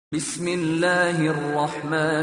بسم الله الرحمن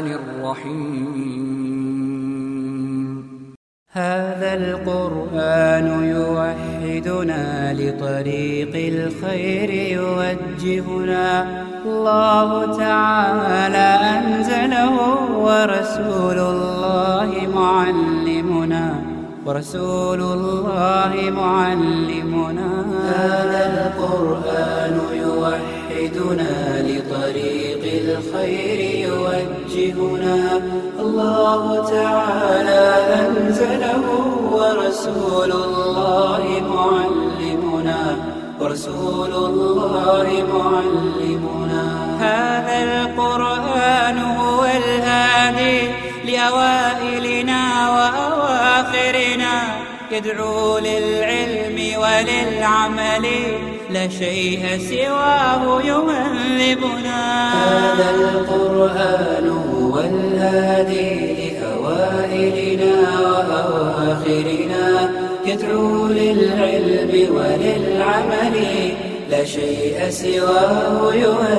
الرحيم هذا القرآن يوحدنا لطريق الخير يوجهنا الله تعالى أنزله ورسول الله معلمنا ورسول الله معلمنا هذا القرآن يوحدنا لطريق الخير يوجهنا الله تعالى أنزله ورسول الله معلمنا ورسول الله معلمنا هذا القرآن هو الهادي لأوائلنا وأواخرنا يدعو للعلم وللعمل لا شيء سواه يهذبنا هذا القرآن هو الهادي لأوائلنا وأواخرنا يدعو للعلم وللعمل لا شيء سواه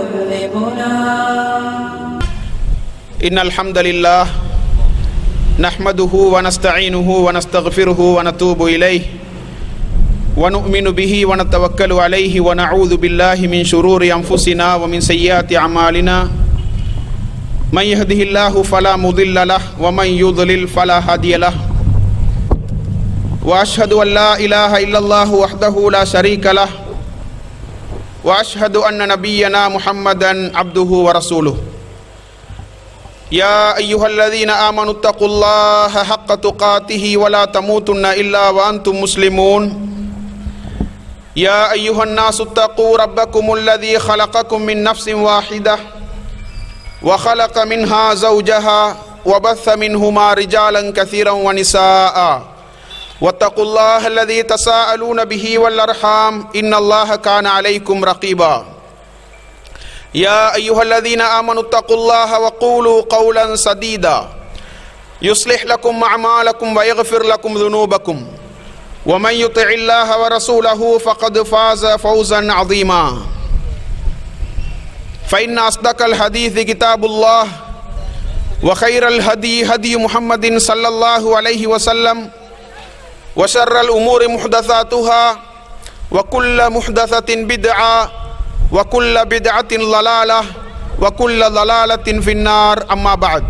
يهذبنا إن الحمد لله نحمده ونستعينه ونستغفره ونتوب إليه ونؤمن به ونتوكل عليه ونعوذ بالله من شرور أنفسنا ومن سيئات أعمالنا من يهده الله فلا مضل له ومن يضلل فلا هادي له وأشهد أن لا إله إلا الله وحده لا شريك له وأشهد أن نبينا محمدا عبده ورسوله يا أيها الذين آمنوا اتقوا الله حق تقاته ولا تموتن إلا وأنتم مسلمون يا أيها الناس اتقوا ربكم الذي خلقكم من نفس واحدة وخلق منها زوجها وبث منهما رجالا كثيرا ونساء واتقوا الله الذي تساءلون به والأرحام إن الله كان عليكم رقيبا يا أيها الذين آمنوا اتقوا الله وقولوا قولا سديدا يصلح لكم أعمالكم ويغفر لكم ذنوبكم ومن يطع الله ورسوله فقد فاز فوزا عظيما فإن أصدق الحديث كتاب الله وخير الهدي هدي محمد صلى الله عليه وسلم وشر الأمور محدثاتها وكل محدثة بدعة وكل بدعة ضلالة وكل ضلالة في النار أما بعد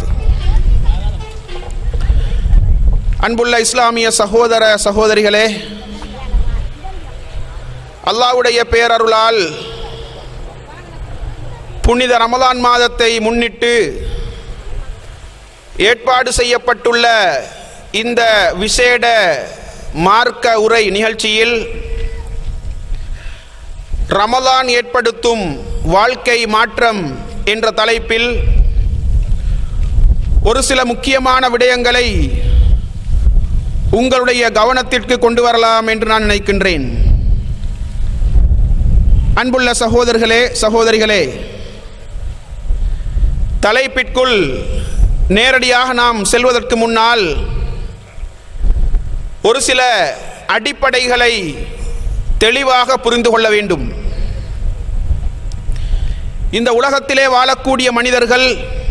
அன்புள்ள இஸ்லாமிய சகோதர சகோதரிகளே அல்லாவுடைய பேரருளால் புனித ரமலான் மாதத்தை முன்னிட்டு ஏற்பாடு செய்யப்பட்டுள்ள இந்த விசேட மார்க்க உரை நிகழ்ச்சியில் ரமலான் ஏற்படுத்தும் வாழ்க்கை மாற்றம் என்ற தலைப்பில் ஒரு சில முக்கியமான விடயங்களை உங்களுடைய கவனத்திற்கு கொண்டு வரலாம் என்று நான் நினைக்கின்றேன் அன்புள்ள சகோதரர்களே சகோதரிகளே தலைப்பிற்குள் நேரடியாக நாம் செல்வதற்கு முன்னால் ஒரு சில அடிப்படைகளை தெளிவாக புரிந்து கொள்ள வேண்டும் இந்த உலகத்திலே வாழக்கூடிய மனிதர்கள்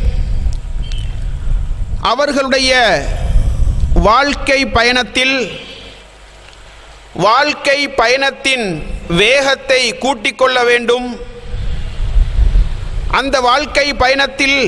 அவர்களுடைய வாழ்க்கை பயணத்தில் வாழ்க்கை பயணத்தின் வேகத்தை கூட்டிக் கொள்ள வேண்டும் அந்த வாழ்க்கை பயணத்தில்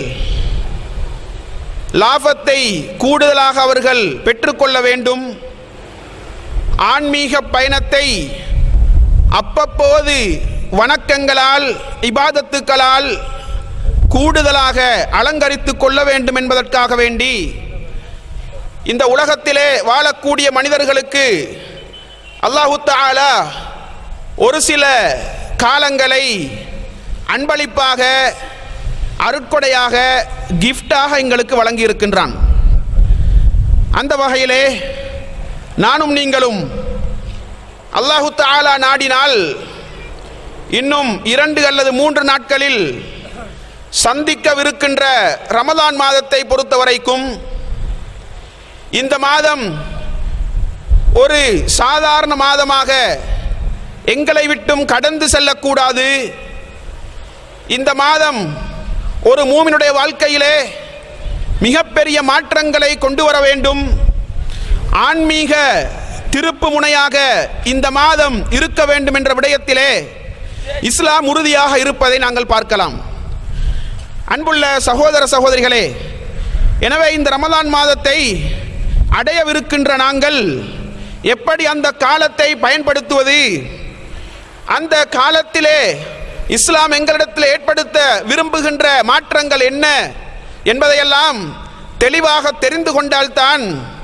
லாபத்தை கூடுதலாக அவர்கள் பெற்றுக்கொள்ள வேண்டும் ஆன்மீக பயணத்தை அப்பப்போது வணக்கங்களால் இபாதத்துக்களால் கூடுதலாக அலங்கரித்து கொள்ள வேண்டும் என்பதற்காக வேண்டி இந்த உலகத்திலே வாழக்கூடிய மனிதர்களுக்கு அல்லாஹு தாலா ஒரு சில காலங்களை அன்பளிப்பாக அருட்கொடையாக கிஃப்டாக எங்களுக்கு வழங்கி இருக்கின்றான் அந்த வகையிலே நானும் நீங்களும் அல்லாஹு தாலா நாடினால் இன்னும் இரண்டு அல்லது மூன்று நாட்களில் சந்திக்கவிருக்கின்ற ரமலான் மாதத்தை பொறுத்தவரைக்கும் இந்த மாதம் ஒரு சாதாரண மாதமாக எங்களை விட்டும் கடந்து செல்லக்கூடாது இந்த மாதம் ஒரு மூமினுடைய வாழ்க்கையிலே மிகப்பெரிய மாற்றங்களை கொண்டு வர வேண்டும் ஆன்மீக திருப்பு முனையாக இந்த மாதம் இருக்க வேண்டும் என்ற விடயத்திலே இஸ்லாம் உறுதியாக இருப்பதை நாங்கள் பார்க்கலாம் அன்புள்ள சகோதர சகோதரிகளே எனவே இந்த ரமலான் மாதத்தை அடையவிருக்கின்ற நாங்கள் எப்படி அந்த காலத்தை பயன்படுத்துவது அந்த காலத்திலே இஸ்லாம் எங்களிடத்தில் ஏற்படுத்த விரும்புகின்ற மாற்றங்கள் என்ன என்பதையெல்லாம் தெளிவாக தெரிந்து கொண்டால்தான்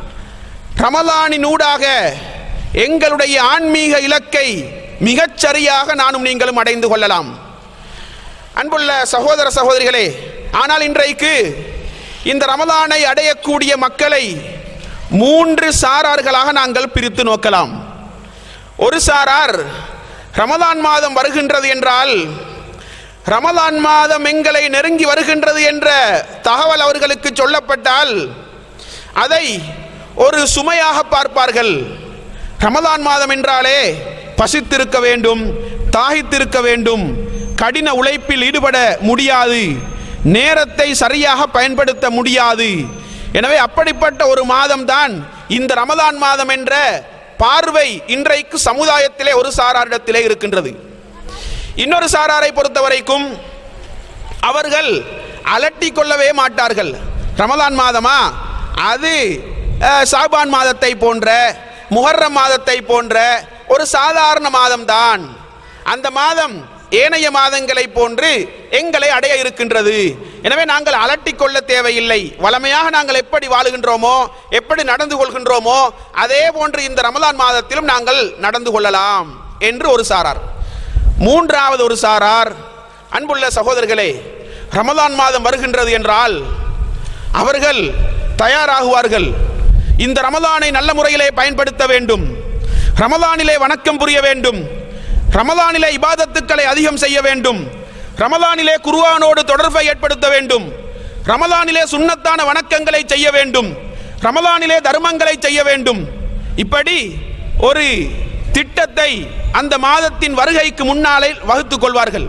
ரமலானினூடாக எங்களுடைய ஆன்மீக இலக்கை மிகச் சரியாக நானும் நீங்களும் அடைந்து கொள்ளலாம் அன்புள்ள சகோதர சகோதரிகளே ஆனால் இன்றைக்கு இந்த ரமலானை அடையக்கூடிய மக்களை மூன்று சாரார்களாக நாங்கள் பிரித்து நோக்கலாம் ஒரு சாரார் ரமலான் மாதம் வருகின்றது என்றால் ரமலான் மாதம் எங்களை நெருங்கி வருகின்றது என்ற தகவல் அவர்களுக்கு சொல்லப்பட்டால் அதை ஒரு சுமையாக பார்ப்பார்கள் ரமலான் மாதம் என்றாலே பசித்திருக்க வேண்டும் தாகித்திருக்க வேண்டும் கடின உழைப்பில் ஈடுபட முடியாது நேரத்தை சரியாக பயன்படுத்த முடியாது எனவே அப்படிப்பட்ட ஒரு மாதம்தான் இந்த ரமலான் மாதம் என்ற பார்வை இன்றைக்கு சமுதாயத்திலே ஒரு சாராரிடத்திலே இருக்கின்றது இன்னொரு சாராரை பொறுத்தவரைக்கும் அவர்கள் அலட்டி கொள்ளவே மாட்டார்கள் ரமலான் மாதமா அது அஹ், சாபான் மாதத்தை போன்ற முஹர்ரம் மாதத்தை போன்ற ஒரு சாதாரண மாதம்தான் அந்த மாதம் ஏனைய மாதங்களை போன்று எங்களை அடைய இருக்கின்றது எனவே நாங்கள் அலட்டிக் கொள்ள தேவையில்லை வளமையாக நாங்கள் எப்படி வாழுகின்றோமோ எப்படி நடந்து கொள்கின்றோமோ அதே போன்று இந்த ரமலான் மாதத்திலும் நாங்கள் நடந்து கொள்ளலாம் என்று ஒரு சாரார் மூன்றாவது ஒரு சாரார் அன்புள்ள சகோதரர்களே ரமலான் மாதம் வருகின்றது என்றால் அவர்கள் தயாராகுவார்கள் இந்த ரமலானை நல்ல முறையிலே பயன்படுத்த வேண்டும் ரமலானிலே வணக்கம் புரிய வேண்டும் ரமலானிலே இபாதத்துக்களை அதிகம் செய்ய வேண்டும் ரமலானிலே குர்ஆனோடு தொடர்பை ஏற்படுத்த வேண்டும் ரமலானிலே சுன்னத்தான வணக்கங்களை செய்ய வேண்டும் ரமலானிலே தர்மங்களை செய்ய வேண்டும் இப்படி ஒரு திட்டத்தை அந்த மாதத்தின் வருகைக்கு முன்னாலே வகுத்துக் கொள்வார்கள்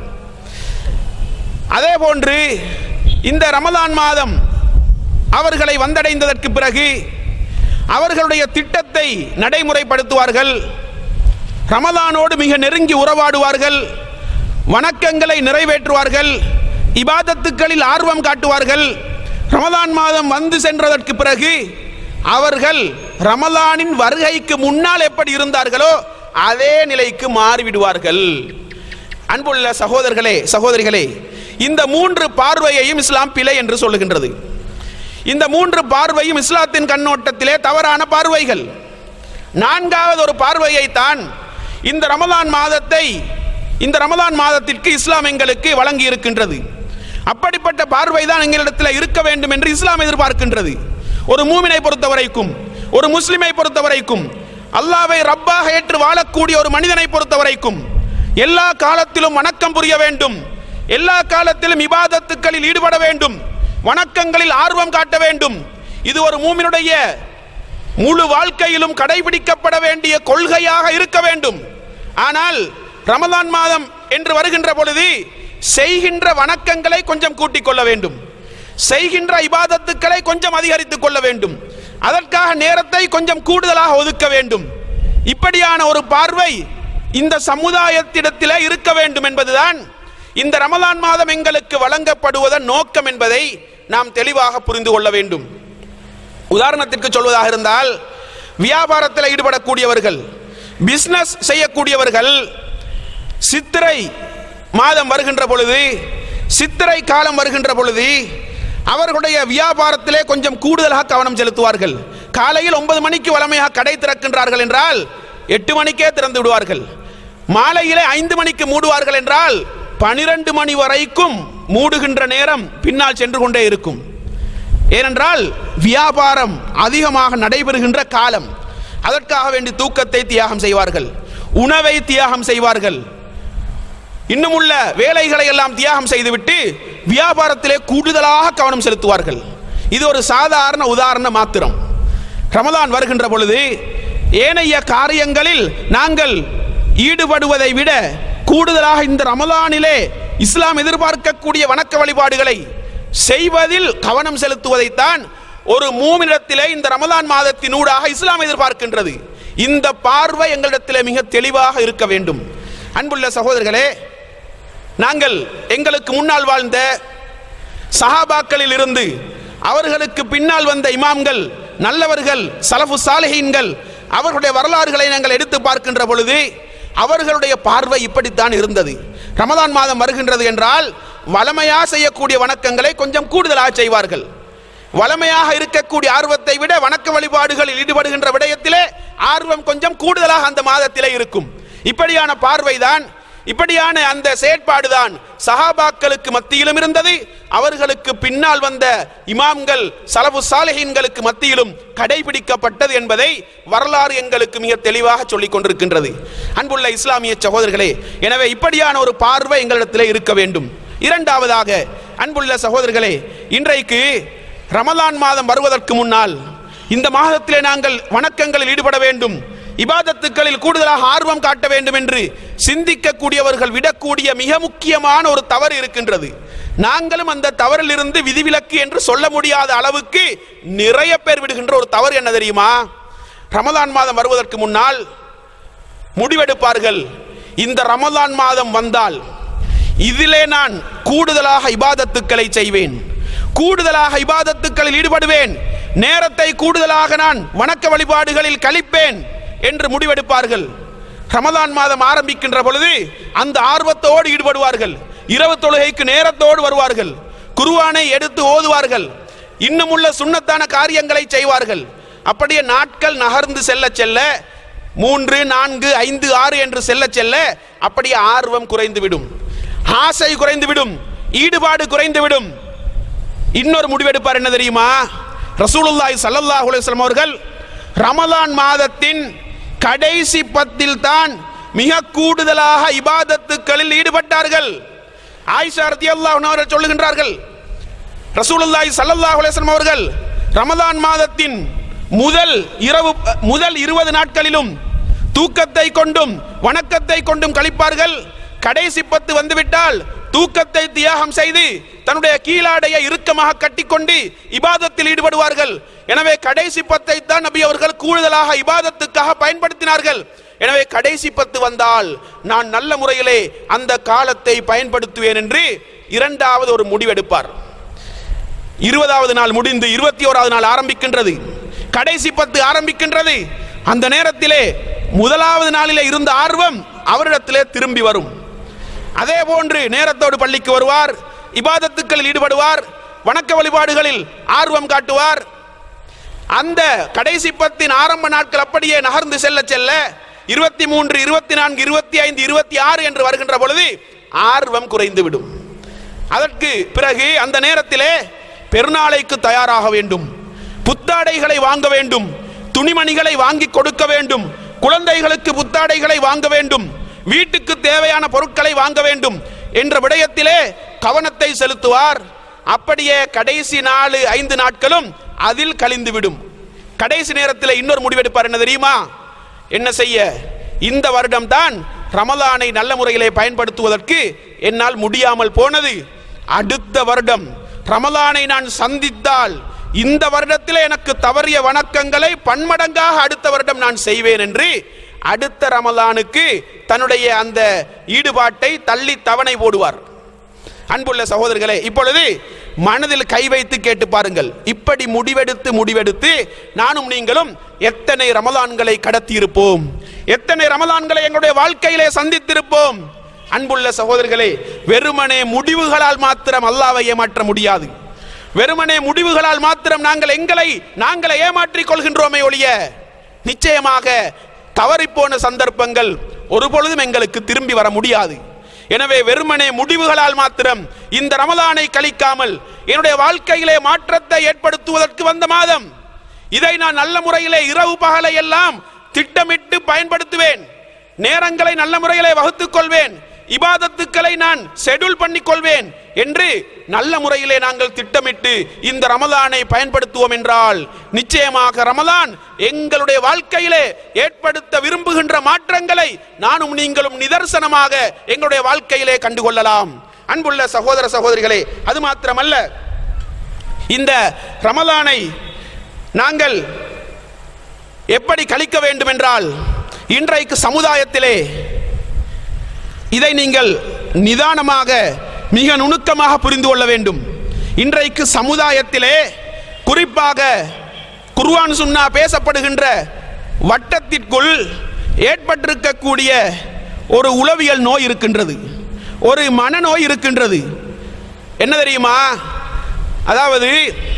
அதே போன்று இந்த ரமலான் மாதம் அவர்களை வந்தடைந்ததற்கு பிறகு அவர்களுடைய திட்டத்தை நடைமுறைப்படுத்துவார்கள் ரமலானோடு மிக நெருங்கி உறவாடுவார்கள் வணக்கங்களை நிறைவேற்றுவார்கள் இபாதத்துக்களில் ஆர்வம் காட்டுவார்கள் ரமலான் மாதம் வந்து சென்றதற்கு பிறகு அவர்கள் ரமலானின் வருகைக்கு முன்னால் எப்படி இருந்தார்களோ அதே நிலைக்கு மாறிவிடுவார்கள் அன்புள்ள சகோதரர்களே சகோதரிகளே இந்த மூன்று பார்வையையும் இஸ்லாம் பிழை என்று சொல்லுகின்றது இந்த மூன்று பார்வையும் இஸ்லாத்தின் கண்ணோட்டத்திலே தவறான பார்வைகள் நான்காவது ஒரு பார்வையை தான் இந்த ரமலான் மாதத்தை இந்த ரமலான் மாதத்திற்கு இஸ்லாம் எங்களுக்கு வழங்கி இருக்கின்றது அப்படிப்பட்ட பார்வை தான் எங்களிடத்தில் இருக்க வேண்டும் என்று இஸ்லாம் எதிர்பார்க்கின்றது ஒரு மூமினை பொறுத்தவரைக்கும் ஒரு முஸ்லிமை பொறுத்தவரைக்கும் அல்லாவை ரப்பாக ஏற்று வாழக்கூடிய ஒரு மனிதனை பொறுத்தவரைக்கும் எல்லா காலத்திலும் வணக்கம் புரிய வேண்டும் எல்லா காலத்திலும் இபாதத்துக்களில் ஈடுபட வேண்டும் வணக்கங்களில் ஆர்வம் காட்ட வேண்டும் இது ஒரு மூமினுடைய முழு வாழ்க்கையிலும் கடைபிடிக்கப்பட வேண்டிய கொள்கையாக இருக்க வேண்டும் ஆனால் ரமலான் மாதம் என்று வருகின்ற பொழுது செய்கின்ற வணக்கங்களை கொஞ்சம் கூட்டிக் கொள்ள வேண்டும் செய்கின்ற இபாதத்துக்களை கொஞ்சம் அதிகரித்துக் கொள்ள வேண்டும் அதற்காக நேரத்தை கொஞ்சம் கூடுதலாக ஒதுக்க வேண்டும் இப்படியான ஒரு பார்வை இந்த சமுதாயத்திடத்திலே இருக்க வேண்டும் என்பதுதான் இந்த ரமலான் மாதம் எங்களுக்கு வழங்கப்படுவதன் நோக்கம் என்பதை நாம் தெளிவாக புரிந்து கொள்ள வேண்டும் உதாரணத்திற்கு சொல்வதாக இருந்தால் வியாபாரத்தில் ஈடுபடக்கூடியவர்கள் பிசினஸ் செய்யக்கூடியவர்கள் சித்திரை மாதம் வருகின்ற பொழுது சித்திரை காலம் வருகின்ற பொழுது அவர்களுடைய வியாபாரத்திலே கொஞ்சம் கூடுதலாக கவனம் செலுத்துவார்கள் காலையில் ஒன்பது மணிக்கு வளமையாக கடை திறக்கின்றார்கள் என்றால் எட்டு மணிக்கே திறந்து விடுவார்கள் மாலையிலே ஐந்து மணிக்கு மூடுவார்கள் என்றால் பனிரெண்டு மணி வரைக்கும் மூடுகின்ற நேரம் பின்னால் சென்று கொண்டே இருக்கும் ஏனென்றால் வியாபாரம் அதிகமாக நடைபெறுகின்ற காலம் அதற்காக வேண்டி தூக்கத்தை தியாகம் செய்வார்கள் உணவை தியாகம் செய்வார்கள் இன்னும் உள்ள வேலைகளை எல்லாம் தியாகம் செய்துவிட்டு வியாபாரத்திலே கூடுதலாக கவனம் செலுத்துவார்கள் இது ஒரு சாதாரண உதாரண மாத்திரம் ரமலான் வருகின்ற பொழுது ஏனைய காரியங்களில் நாங்கள் ஈடுபடுவதை விட கூடுதலாக இந்த ரமலானிலே இஸ்லாம் எதிர்பார்க்கக்கூடிய வணக்க வழிபாடுகளை செய்வதில் கவனம் செலுத்துவதைத்தான் ஒரு மூமினிடத்திலே இந்த ரமலான் மாதத்தினூடாக இஸ்லாம் எதிர்பார்க்கின்றது இந்த பார்வை எங்களிடத்திலே மிக தெளிவாக இருக்க வேண்டும் அன்புள்ள சகோதரர்களே நாங்கள் எங்களுக்கு முன்னால் வாழ்ந்த சஹாபாக்களில் இருந்து அவர்களுக்கு பின்னால் வந்த இமாம்கள் நல்லவர்கள் சலஃபு சாலிஹீன்கள் அவர்களுடைய வரலாறுகளை நாங்கள் எடுத்து பார்க்கின்ற பொழுது அவர்களுடைய பார்வை இப்படித்தான் இருந்தது ரமதான் மாதம் வருகின்றது என்றால் வளமையா செய்யக்கூடிய வணக்கங்களை கொஞ்சம் கூடுதலாக செய்வார்கள் வளமையாக இருக்கக்கூடிய ஆர்வத்தை விட வணக்க வழிபாடுகளில் ஈடுபடுகின்ற விடயத்திலே ஆர்வம் கொஞ்சம் கூடுதலாக அந்த மாதத்திலே இருக்கும் இப்படியான பார்வைதான் இப்படியான அந்த செயற்பாடுதான் சஹாபாக்களுக்கு மத்தியிலும் இருந்தது அவர்களுக்கு பின்னால் வந்த இமாம்கள் சலபு சாலிஹீன்களுக்கு மத்தியிலும் கடைபிடிக்கப்பட்டது என்பதை வரலாறு எங்களுக்கு மிக தெளிவாக சொல்லிக் கொண்டிருக்கின்றது அன்புள்ள இஸ்லாமிய சகோதரர்களே எனவே இப்படியான ஒரு பார்வை எங்களிடத்தில் இருக்க வேண்டும் இரண்டாவதாக அன்புள்ள சகோதரர்களே இன்றைக்கு ரமலான் மாதம் வருவதற்கு முன்னால் இந்த மாதத்திலே நாங்கள் வணக்கங்களில் ஈடுபட வேண்டும் இபாதத்துக்களில் கூடுதலாக ஆர்வம் காட்ட வேண்டும் என்று சிந்திக்கக்கூடியவர்கள் விடக்கூடிய மிக முக்கியமான ஒரு தவறு இருக்கின்றது நாங்களும் அந்த தவறில் இருந்து விதிவிலக்கு என்று சொல்ல முடியாத அளவுக்கு நிறைய பேர் விடுகின்ற ஒரு தவறு என்ன தெரியுமா ரமலான் மாதம் வருவதற்கு முன்னால் முடிவெடுப்பார்கள் இந்த ரமலான் மாதம் வந்தால் இதிலே நான் கூடுதலாக இபாதத்துக்களை செய்வேன் கூடுதலாக இபாதத்துக்களில் ஈடுபடுவேன் நேரத்தை கூடுதலாக நான் வணக்க வழிபாடுகளில் கழிப்பேன் என்று முடிவெடுப்பார்கள் ரமலான் மாதம் ஆரம்பிக்கின்ற பொழுது அந்த ஆர்வத்தோடு ஈடுபடுவார்கள் இரவு தொழுகைக்கு நேரத்தோடு வருவார்கள் குருவானை எடுத்து ஓதுவார்கள் இன்னும் உள்ள சுண்ணத்தான காரியங்களை செய்வார்கள் அப்படியே நாட்கள் நகர்ந்து செல்ல செல்ல மூன்று நான்கு ஐந்து ஆறு என்று செல்ல செல்ல அப்படியே ஆர்வம் குறைந்துவிடும் ஆசை குறைந்துவிடும் ஈடுபாடு குறைந்துவிடும் இன்னொரு முடிவெடுப்பார் என்ன தெரியுமா ரசூலுல்லாஹி ஸல்லல்லாஹு அலைஹி வஸல்லம் அவர்கள் ரமலான் மாதத்தின் கடைசி பத்தில் தான் மிக கூடுதலாக இபாதத்துக்களில் ஈடுபட்டார்கள் ஆயிஷா ரலியல்லாஹு அன்ஹா அவர்கள் சொல்லுகின்றார்கள் ரசூலுல்லாஹி ஸல்லல்லாஹு அலைஹி வஸல்லம் அவர்கள் ரமலான் மாதத்தின் முதல் இரவு முதல் இருபது நாட்களிலும் தூக்கத்தை கொண்டும் வணக்கத்தை கொண்டும் கழிப்பார்கள் கடைசி பத்து வந்துவிட்டால் தூக்கத்தை தியாகம் செய்து தன்னுடைய கீழாடையை இறுக்கமாக கட்டிக்கொண்டு இபாதத்தில் ஈடுபடுவார்கள் எனவே கடைசி பத்தை தான் நபி அவர்கள் கூடுதலாக இபாதத்துக்காக பயன்படுத்தினார்கள் எனவே கடைசி பத்து வந்தால் நான் நல்ல முறையிலே அந்த காலத்தை பயன்படுத்துவேன் என்று இரண்டாவது ஒரு முடிவெடுப்பார் இருபதாவது நாள் முடிந்து இருபத்தி ஓராவது நாள் ஆரம்பிக்கின்றது கடைசி பத்து ஆரம்பிக்கின்றது அந்த நேரத்திலே முதலாவது நாளிலே இருந்த ஆர்வம் அவரிடத்திலே திரும்பி வரும் அதே போன்று நேரத்தோடு பள்ளிக்கு வருவார் இபாதத்துக்களில் ஈடுபடுவார் வணக்க வழிபாடுகளில் ஆர்வம் காட்டுவார் அந்த கடைசி பத்தின் ஆரம்ப நாட்கள் அப்படியே நகர்ந்து செல்ல செல்ல இருபத்தி மூன்று இருபத்தி நான்கு இருபத்தி ஐந்து இருபத்தி ஆறு என்று வருகின்ற பொழுது ஆர்வம் குறைந்துவிடும் அதற்கு பிறகு அந்த நேரத்திலே பெருநாளைக்கு தயாராக வேண்டும் புத்தாடைகளை வாங்க வேண்டும் துணிமணிகளை வாங்கி கொடுக்க வேண்டும் குழந்தைகளுக்கு புத்தாடைகளை வாங்க வேண்டும் வீட்டுக்கு தேவையான பொருட்களை வாங்க வேண்டும் என்ற விடயத்திலே கவனத்தை செலுத்துவார் அப்படியே கடைசி நாலு ஐந்து நாட்களும் அதில் கழிந்துவிடும் கடைசி நேரத்தில் இன்னொரு முடிவெடுப்பார் என்ன தெரியுமா என்ன செய்ய இந்த வருடம் தான் ரமலானை நல்ல முறையிலே பயன்படுத்துவதற்கு என்னால் முடியாமல் போனது அடுத்த வருடம் ரமலானை நான் சந்தித்தால் இந்த வருடத்திலே எனக்கு தவறிய வணக்கங்களை பன்மடங்காக அடுத்த வருடம் நான் செய்வேன் என்று அடுத்த ரமலானுக்கு தன்னுடைய அந்த ஈடுபாட்டை தள்ளி தவணை போடுவார் அன்புள்ள சகோதரர்களே இப்பொழுது மனதில் கை வைத்து கேட்டு பாருங்கள் இப்படி முடிவெடுத்து முடிவெடுத்து நானும் நீங்களும் எத்தனை ரமலான்களை கடத்தி இருப்போம் எத்தனை ரமலான்களை எங்களுடைய வாழ்க்கையிலே சந்தித்திருப்போம் அன்புள்ள சகோதரர்களே வெறுமனே முடிவுகளால் மாத்திரம் அல்லாவை ஏமாற்ற முடியாது வெறுமனே முடிவுகளால் மாத்திரம் நாங்கள் எங்களை நாங்களே ஏமாற்றிக் கொள்கின்றோமே ஒழிய நிச்சயமாக தவறிப்போன சந்தர்ப்பங்கள் ஒரு பொழுதும் எங்களுக்கு திரும்பி வர முடியாது எனவே வெறுமனே முடிவுகளால் மாத்திரம் இந்த ரமலானை கழிக்காமல் என்னுடைய வாழ்க்கையிலே மாற்றத்தை ஏற்படுத்துவதற்கு வந்த மாதம் இதை நான் நல்ல முறையிலே இரவு பகலை எல்லாம் திட்டமிட்டு பயன்படுத்துவேன் நேரங்களை நல்ல முறையிலே வகுத்துக் கொள்வேன் இபாதத்துக்களை நான் ஷெட்யூல் பண்ணிக் கொள்வேன் என்று நல்ல முறையிலே நாங்கள் திட்டமிட்டு இந்த ரமலானை பயன்படுத்துவோம் என்றால் நிச்சயமாக ரமலான் எங்களுடைய வாழ்க்கையிலே ஏற்படுத்த விரும்புகின்ற மாற்றங்களை நானும் நீங்களும் நிதர்சனமாக எங்களுடைய வாழ்க்கையிலே கண்டுகொள்ளலாம் அன்புள்ள சகோதர சகோதரிகளே அது மாத்திரமல்ல இந்த ரமலானை நாங்கள் எப்படி கழிக்க வேண்டும் என்றால் இன்றைக்கு சமுதாயத்திலே இதை நீங்கள் நிதானமாக மிக நுணுக்கமாக புரிந்து கொள்ள வேண்டும் இன்றைக்கு சமுதாயத்திலே குறிப்பாக குர்ஆன் சுன்னா பேசப்படுகின்ற வட்டத்திற்குள் ஏற்பட்டிருக்கக்கூடிய ஒரு உளவியல் நோய் இருக்கின்றது ஒரு மனநோய் இருக்கின்றது என்ன தெரியுமா அதாவது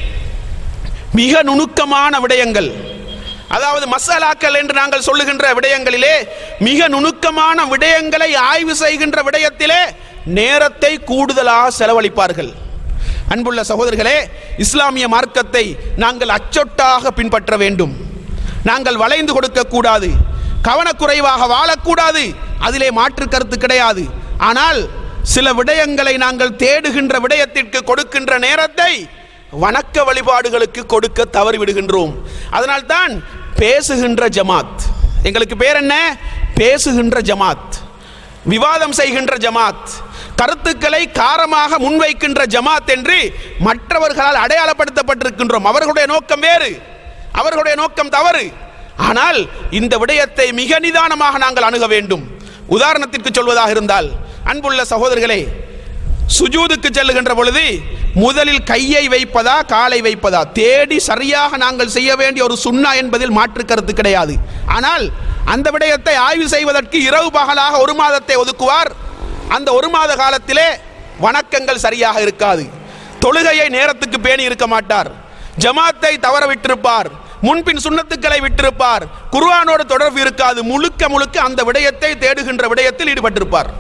மிக நுணுக்கமான விடயங்கள் அதாவது மசாலாக்கள் என்று நாங்கள் சொல்லுகின்ற விடயங்களிலே மிக நுணுக்கமான விடயங்களை ஆய்வு செய்கின்ற விடயத்திலே நேரத்தை கூடுதலாக செலவழிப்பார்கள் அன்புள்ள சகோதரர்களே இஸ்லாமிய மார்க்கத்தை நாங்கள் அச்சொட்டாக பின்பற்ற வேண்டும் நாங்கள் வளைந்து கொடுக்க கூடாது கவனக்குறைவாக வாழக்கூடாது அதிலே மாற்று கருத்து கிடையாது ஆனால் சில விடயங்களை நாங்கள் தேடுகின்ற விடயத்திற்கு கொடுக்கின்ற நேரத்தை வணக்க வழிபாடுகளுக்கு கொடுக்க தவறிவிடுகின்றோம் அதனால்தான் பேசுகின்ற ஜமாத் எங்களுக்கு பேர் என்ன பேசுகின்ற ஜமாத் விவாதம் செய்கின்ற ஜமாத் கருத்துக்களை காரமாக முன்வைக்கின்ற ஜமாத் என்று மற்றவர்களால் அடையாளப்படுத்தப்பட்டிருக்கின்றோம் அவர்களுடைய நோக்கம் வேறு அவர்களுடைய நோக்கம் தவறு ஆனால் இந்த விடயத்தை மிக நிதானமாக நாங்கள் அணுக வேண்டும் உதாரணத்திற்கு சொல்வதாக இருந்தால் அன்புள்ள சகோதரர்களே சுஜூதுக்கு செல்லுகின்ற பொழுது முதலில் கையை வைப்பதா காலை வைப்பதா தேடி சரியாக நாங்கள் செய்ய வேண்டிய ஒரு சுண்ணா என்பதில் மாற்று கருத்து கிடையாது ஆனால் அந்த விடயத்தை ஆய்வு செய்வதற்கு இரவு பகலாக ஒரு மாதத்தை ஒதுக்குவார் அந்த ஒரு மாத காலத்திலே வணக்கங்கள் சரியாக இருக்காது தொழுகையை நேரத்துக்கு பேணி இருக்க மாட்டார் ஜமாத்தை தவற விட்டிருப்பார் முன்பின் சுண்ணத்துக்களை விட்டிருப்பார் குர்ஆனோடு தொடர்பு இருக்காது முழுக்க முழுக்க அந்த விடயத்தை தேடுகின்ற விடயத்தில் ஈடுபட்டிருப்பார்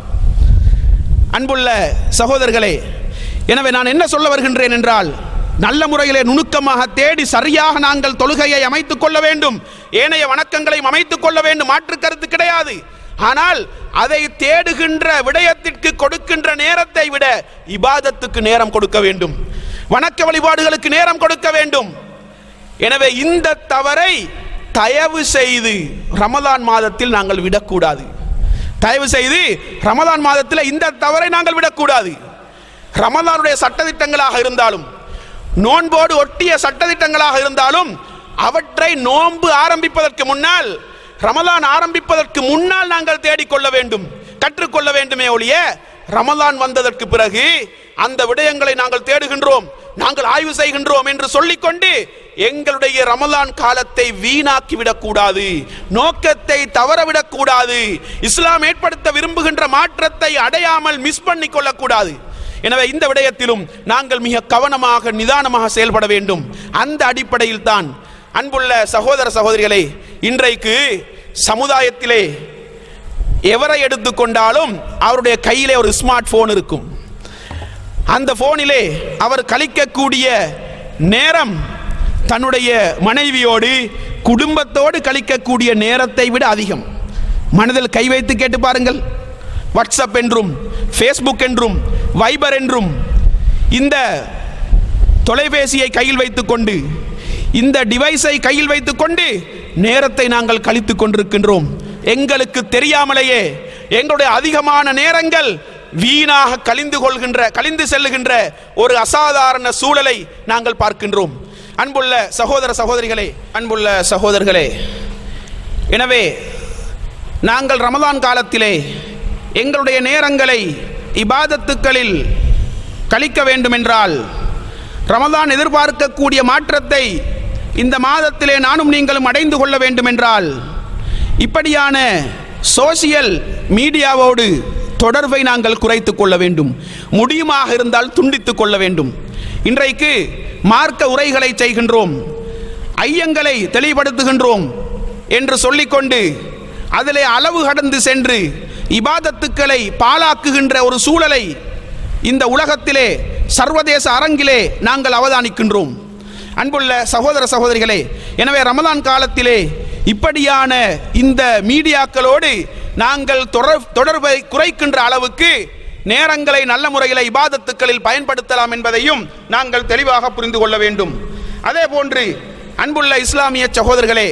அன்புள்ள சகோதரர்களே எனவே நான் என்ன சொல்ல வருகின்றேன் என்றால் நல்ல முறையிலே நுணுக்கமாக தேடி சரியாக நாங்கள் தொழுகையை அமைத்துக் கொள்ள வேண்டும் ஏனைய வணக்கங்களையும் அமைத்துக் கொள்ள வேண்டும் மாற்று கருத்து கிடையாது ஆனால் அதை தேடுகின்ற விடயத்திற்கு கொடுக்கின்ற நேரத்தை விட இபாதத்துக்கு நேரம் கொடுக்க வேண்டும் வணக்க வழிபாடுகளுக்கு நேரம் கொடுக்க வேண்டும் எனவே இந்த தவறை தயவு செய்து ரமலான் மாதத்தில் நாங்கள் விடக்கூடாது தயவு செய்து ரமலான் மாதத்தில் இந்த தவறை நாங்கள் விடக்கூடாது ரமலானுடைய சட்டதிட்டங்களாக இருந்தாலும் நோன்போடு ஒட்டிய சட்டதிட்டங்களாக இருந்தாலும் அவற்றை நோன்பு ஆரம்பிப்பதற்கு முன்னால் ரமலான் ஆரம்பிப்பதற்கு முன்னால் நாங்கள் தேடிக்கொள்ள வேண்டும் கற்றுக்கொள்ள வேண்டுமே ஒழிய ரமலான் வந்ததற்கு பிறகு அந்த விடயங்களை நாங்கள் தேடுகின்றோம் நாங்கள் ஆய்வு செய்கின்றோம் என்று சொல்லிக்கொண்டு எங்களுடைய ரமலான் காலத்தை வீணாக்கி விடக்கூடாது நோக்கத்தை தவறவிடக் கூடாது இஸ்லாம் ஏற்படுத்த விரும்புகின்ற மாற்றத்தை அடையாமல் மிஸ் பண்ணி கொள்ளக்கூடாது எனவே இந்த விடயத்திலும் நாங்கள் மிக கவனமாக நிதானமாக செயல்பட வேண்டும் அந்த அடிப்படையில் தான் அன்புள்ள சகோதர சகோதரிகளே இன்றைக்கு சமுதாயத்திலே எவரை எடுத்துக்கொண்டாலும் அவருடைய கையிலே ஒரு ஸ்மார்ட் போன் இருக்கும் அந்த போனிலே அவர் கழிக்கக்கூடிய நேரம் தன்னுடைய மனைவியோடு குடும்பத்தோடு கழிக்கக்கூடிய நேரத்தை விட அதிகம் மனதில் கை வைத்து கேட்டு பாருங்கள் வாட்ஸ்அப் என்றும் ஃபேஸ்புக் என்றும் வைபர் என்றும் இந்த தொலைபேசியை கையில் வைத்துக்கொண்டு இந்த டிவைஸை கையில் வைத்துக்கொண்டு நேரத்தை நாங்கள் கழித்துக் கொண்டிருக்கின்றோம் எங்களுக்கு தெரியாமலேயே எங்களுடைய அதிகமான நேரங்கள் வீணாக கழிந்து கொள்கின்ற கழிந்து செல்லுகின்ற ஒரு அசாதாரண சூழலை நாங்கள் பார்க்கின்றோம் அன்புள்ள சகோதர சகோதரிகளே அன்புள்ள சகோதரர்களே எனவே நாங்கள் ரமலான் காலத்திலே எங்களுடைய நேரங்களை இபாதத்துக்களில் கழிக்க வேண்டுமென்றால் ரமலான் எதிர்பார்க்கக்கூடிய மாற்றத்தை இந்த மாதத்திலே நானும் நீங்களும் அடைந்து கொள்ள வேண்டுமென்றால் இப்படியான சோசியல் மீடியாவோடு தொடர்பை நாங்கள் குறைத்துக் கொள்ள வேண்டும் முடியுமாக இருந்தால் துண்டித்துக் கொள்ள வேண்டும் இன்றைக்கு மார்க்க உரைகளை செய்கின்றோம் ஐயங்களை தெளிவுபடுத்துகின்றோம் என்று சொல்லிக்கொண்டு அதிலே அளவு கடந்து சென்று இபாதத்துக்களை பாழாக்குகின்ற ஒரு சூழலை இந்த உலகத்திலே சர்வதேச அரங்கிலே நாங்கள் அவதானிக்கின்றோம் அன்புள்ள சகோதர சகோதரிகளே எனவே ரமலான் காலத்திலே இப்படியான இந்த மீடியாக்களோடு நாங்கள் தொடர் தொடர்பை குறைக்கின்ற அளவுக்கு நேரங்களை நல்ல முறையில் இபாதத்துக்களில் பயன்படுத்தலாம் என்பதையும் நாங்கள் தெளிவாக புரிந்து கொள்ள வேண்டும் அதே போன்று அன்புள்ள இஸ்லாமிய சகோதரர்களே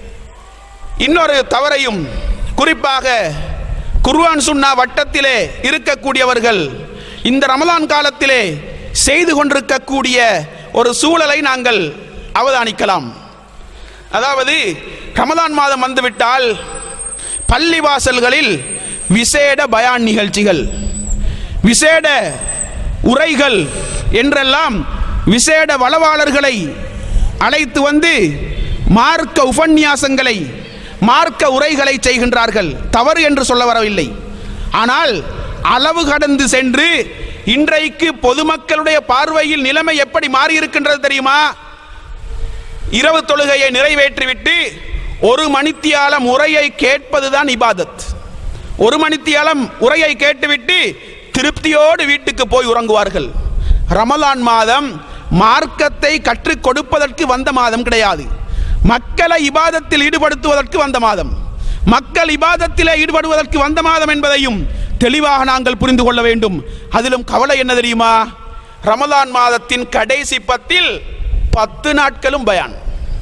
இன்னொரு தவறையும் குறிப்பாக குர்ஆன் சுன்னா வட்டத்திலே இருக்கக்கூடியவர்கள் இந்த ரமலான் காலத்திலே செய்து கொண்டிருக்கக்கூடிய ஒரு சூழலை நாங்கள் அவதானிக்கலாம் அதாவது ரமலான் மாதம் வந்துவிட்டால் பள்ளிவாசல்களில் விசேட பயான் நிகழ்ச்சிகள் விசேட உரைகள் என்றெல்லாம் விசேட வளவாளர்களை அழைத்து வந்து மார்க்க உபன்யாசங்களை மார்க்க உரைகளை செய்கின்றார்கள் தவறு என்று சொல்ல வரவில்லை ஆனால் அளவு கடந்து சென்று இன்றைக்கு பொதுமக்களுடைய பார்வையில் நிலைமை எப்படி மாறி இருக்கின்றது தெரியுமா இரவு தொழுகையை நிறைவேற்றிவிட்டு ஒரு மணித்தியாலம் உரையை கேட்பதுதான் இபாதத் ஒரு மணித்தியாலம் உரையை கேட்டுவிட்டு திருப்தியோடு வீட்டுக்கு போய் உறங்குவார்கள் ரமலான் மாதம் மார்க்கத்தை கற்றுக் கொடுப்பதற்கு வந்த மாதம் கிடையாது மக்களை இபாதத்தில் ஈடுபடுத்துவதற்கு வந்த மாதம் மக்கள் இபாதத்திலே ஈடுபடுவதற்கு வந்த மாதம் என்பதையும் தெளிவாக நாங்கள் புரிந்து கொள்ள வேண்டும் அதிலும் கவலை என்ன தெரியுமா ரமலான் மாதத்தின் கடைசி பத்தில் பத்து நாட்களும் பயான்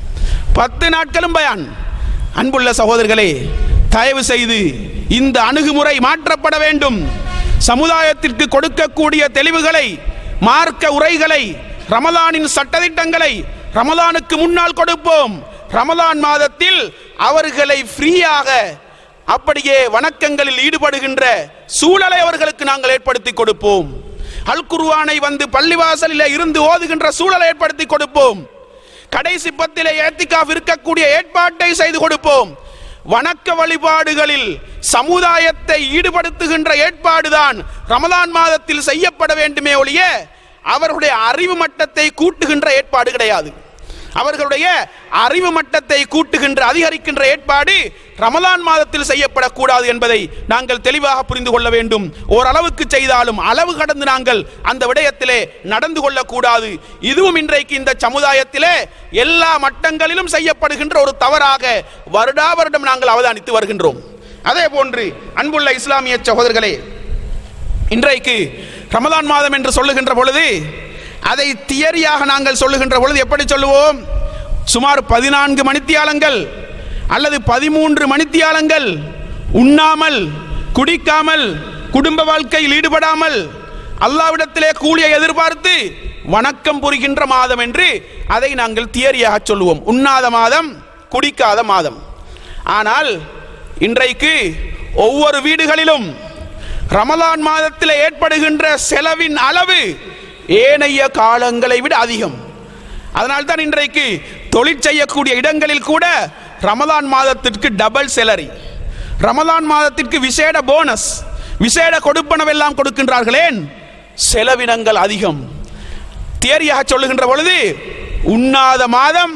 பத்து நாட்களும் பயான் அன்புள்ள சகோதரர்களே தயவு செய்து இந்த அணுகுமுறை மாற்றப்பட வேண்டும் சமுதாயத்திற்கு கொடுக்கக்கூடிய தெளிவுகளை மார்க்க உரைகளை ரமலானின் சட்டதிட்டங்களை ரமலானுக்கு முன்னால் கொடுப்போம் ரமலான் மாதத்தில் அவர்களை ஃப்ரீயாக அப்படியே வணக்கங்களில் ஈடுபடுகின்ற சூழலை அவர்களுக்கு நாங்கள் ஏற்படுத்தி கொடுப்போம் அல் குர்ஆனை வந்து பள்ளிவாசலில் இருந்து ஓதுகின்ற சூழலை ஏற்படுத்தி கொடுப்போம் கடைசி பத்திலே ஏத்திக்காஃப் இருக்கக்கூடிய ஏற்பாட்டை செய்து கொடுப்போம் வணக்க வழிபாடுகளில் சமுதாயத்தை ஈடுபடுத்துகின்ற ஏற்பாடுதான் ரமலான் மாதத்தில் செய்யப்பட வேண்டுமே ஒழிய அவர்களுடைய அறிவு மட்டத்தை கூட்டுகின்ற ஏற்பாடு கிடையாது அவர்களுடைய அறிவு மட்டத்தை கூட்டுகின்ற அதிகரிக்கின்ற ஏற்பாடு ரமலான் மாதத்தில் செய்யப்படக்கூடாது என்பதை நாங்கள் தெளிவாக புரிந்து கொள்ள வேண்டும் ஓரளவுக்கு செய்தாலும் அளவு கடந்து நாங்கள் அந்த விடயத்திலே நடந்து கொள்ளக்கூடாது இதுவும் இன்றைக்கு இந்த சமுதாயத்திலே எல்லா மட்டங்களிலும் செய்யப்படுகின்ற ஒரு தவறாக வருடா வருடம் நாங்கள் அவதானித்து வருகின்றோம் அதே போன்று அன்புள்ள இஸ்லாமிய சகோதரர்களே இன்றைக்கு ரமலான் மாதம் என்று சொல்லுகின்ற பொழுது அதை தியரியாக நாங்கள் சொல்லுகின்ற பொழுது எப்படி சொல்லுவோம் சுமார் பதினான்கு மணித்தியாலங்கள் அல்லது பதிமூன்று மணித்தியாலங்கள் உண்ணாமல் குடிக்காமல் குடும்ப வாழ்க்கையில் ஈடுபடாமல் அல்லாவிடத்திலே கூலியை எதிர்பார்த்து வணக்கம் புரிகின்ற மாதம் என்று அதை நாங்கள் தியரியாக சொல்லுவோம் உண்ணாத மாதம் குடிக்காத மாதம் ஆனால் இன்றைக்கு ஒவ்வொரு வீடுகளிலும் ரமலான் மாதத்தில் ஏற்படுகின்ற செலவின் அளவு ஏனைய காலங்களை விட அதிகம் அதனால்தான் இன்றைக்கு தொழில் செய்யக்கூடிய இடங்களில் கூட ரமலான் மாதத்திற்கு டபுள் செலரி ரமலான் மாதத்திற்கு விசேட போனஸ் விசேட கொடுப்பனவெல்லாம் கொடுக்கின்றார்களேன் செலவினங்கள் அதிகம் தியரியாக சொல்லுகின்ற பொழுது உண்ணாத மாதம்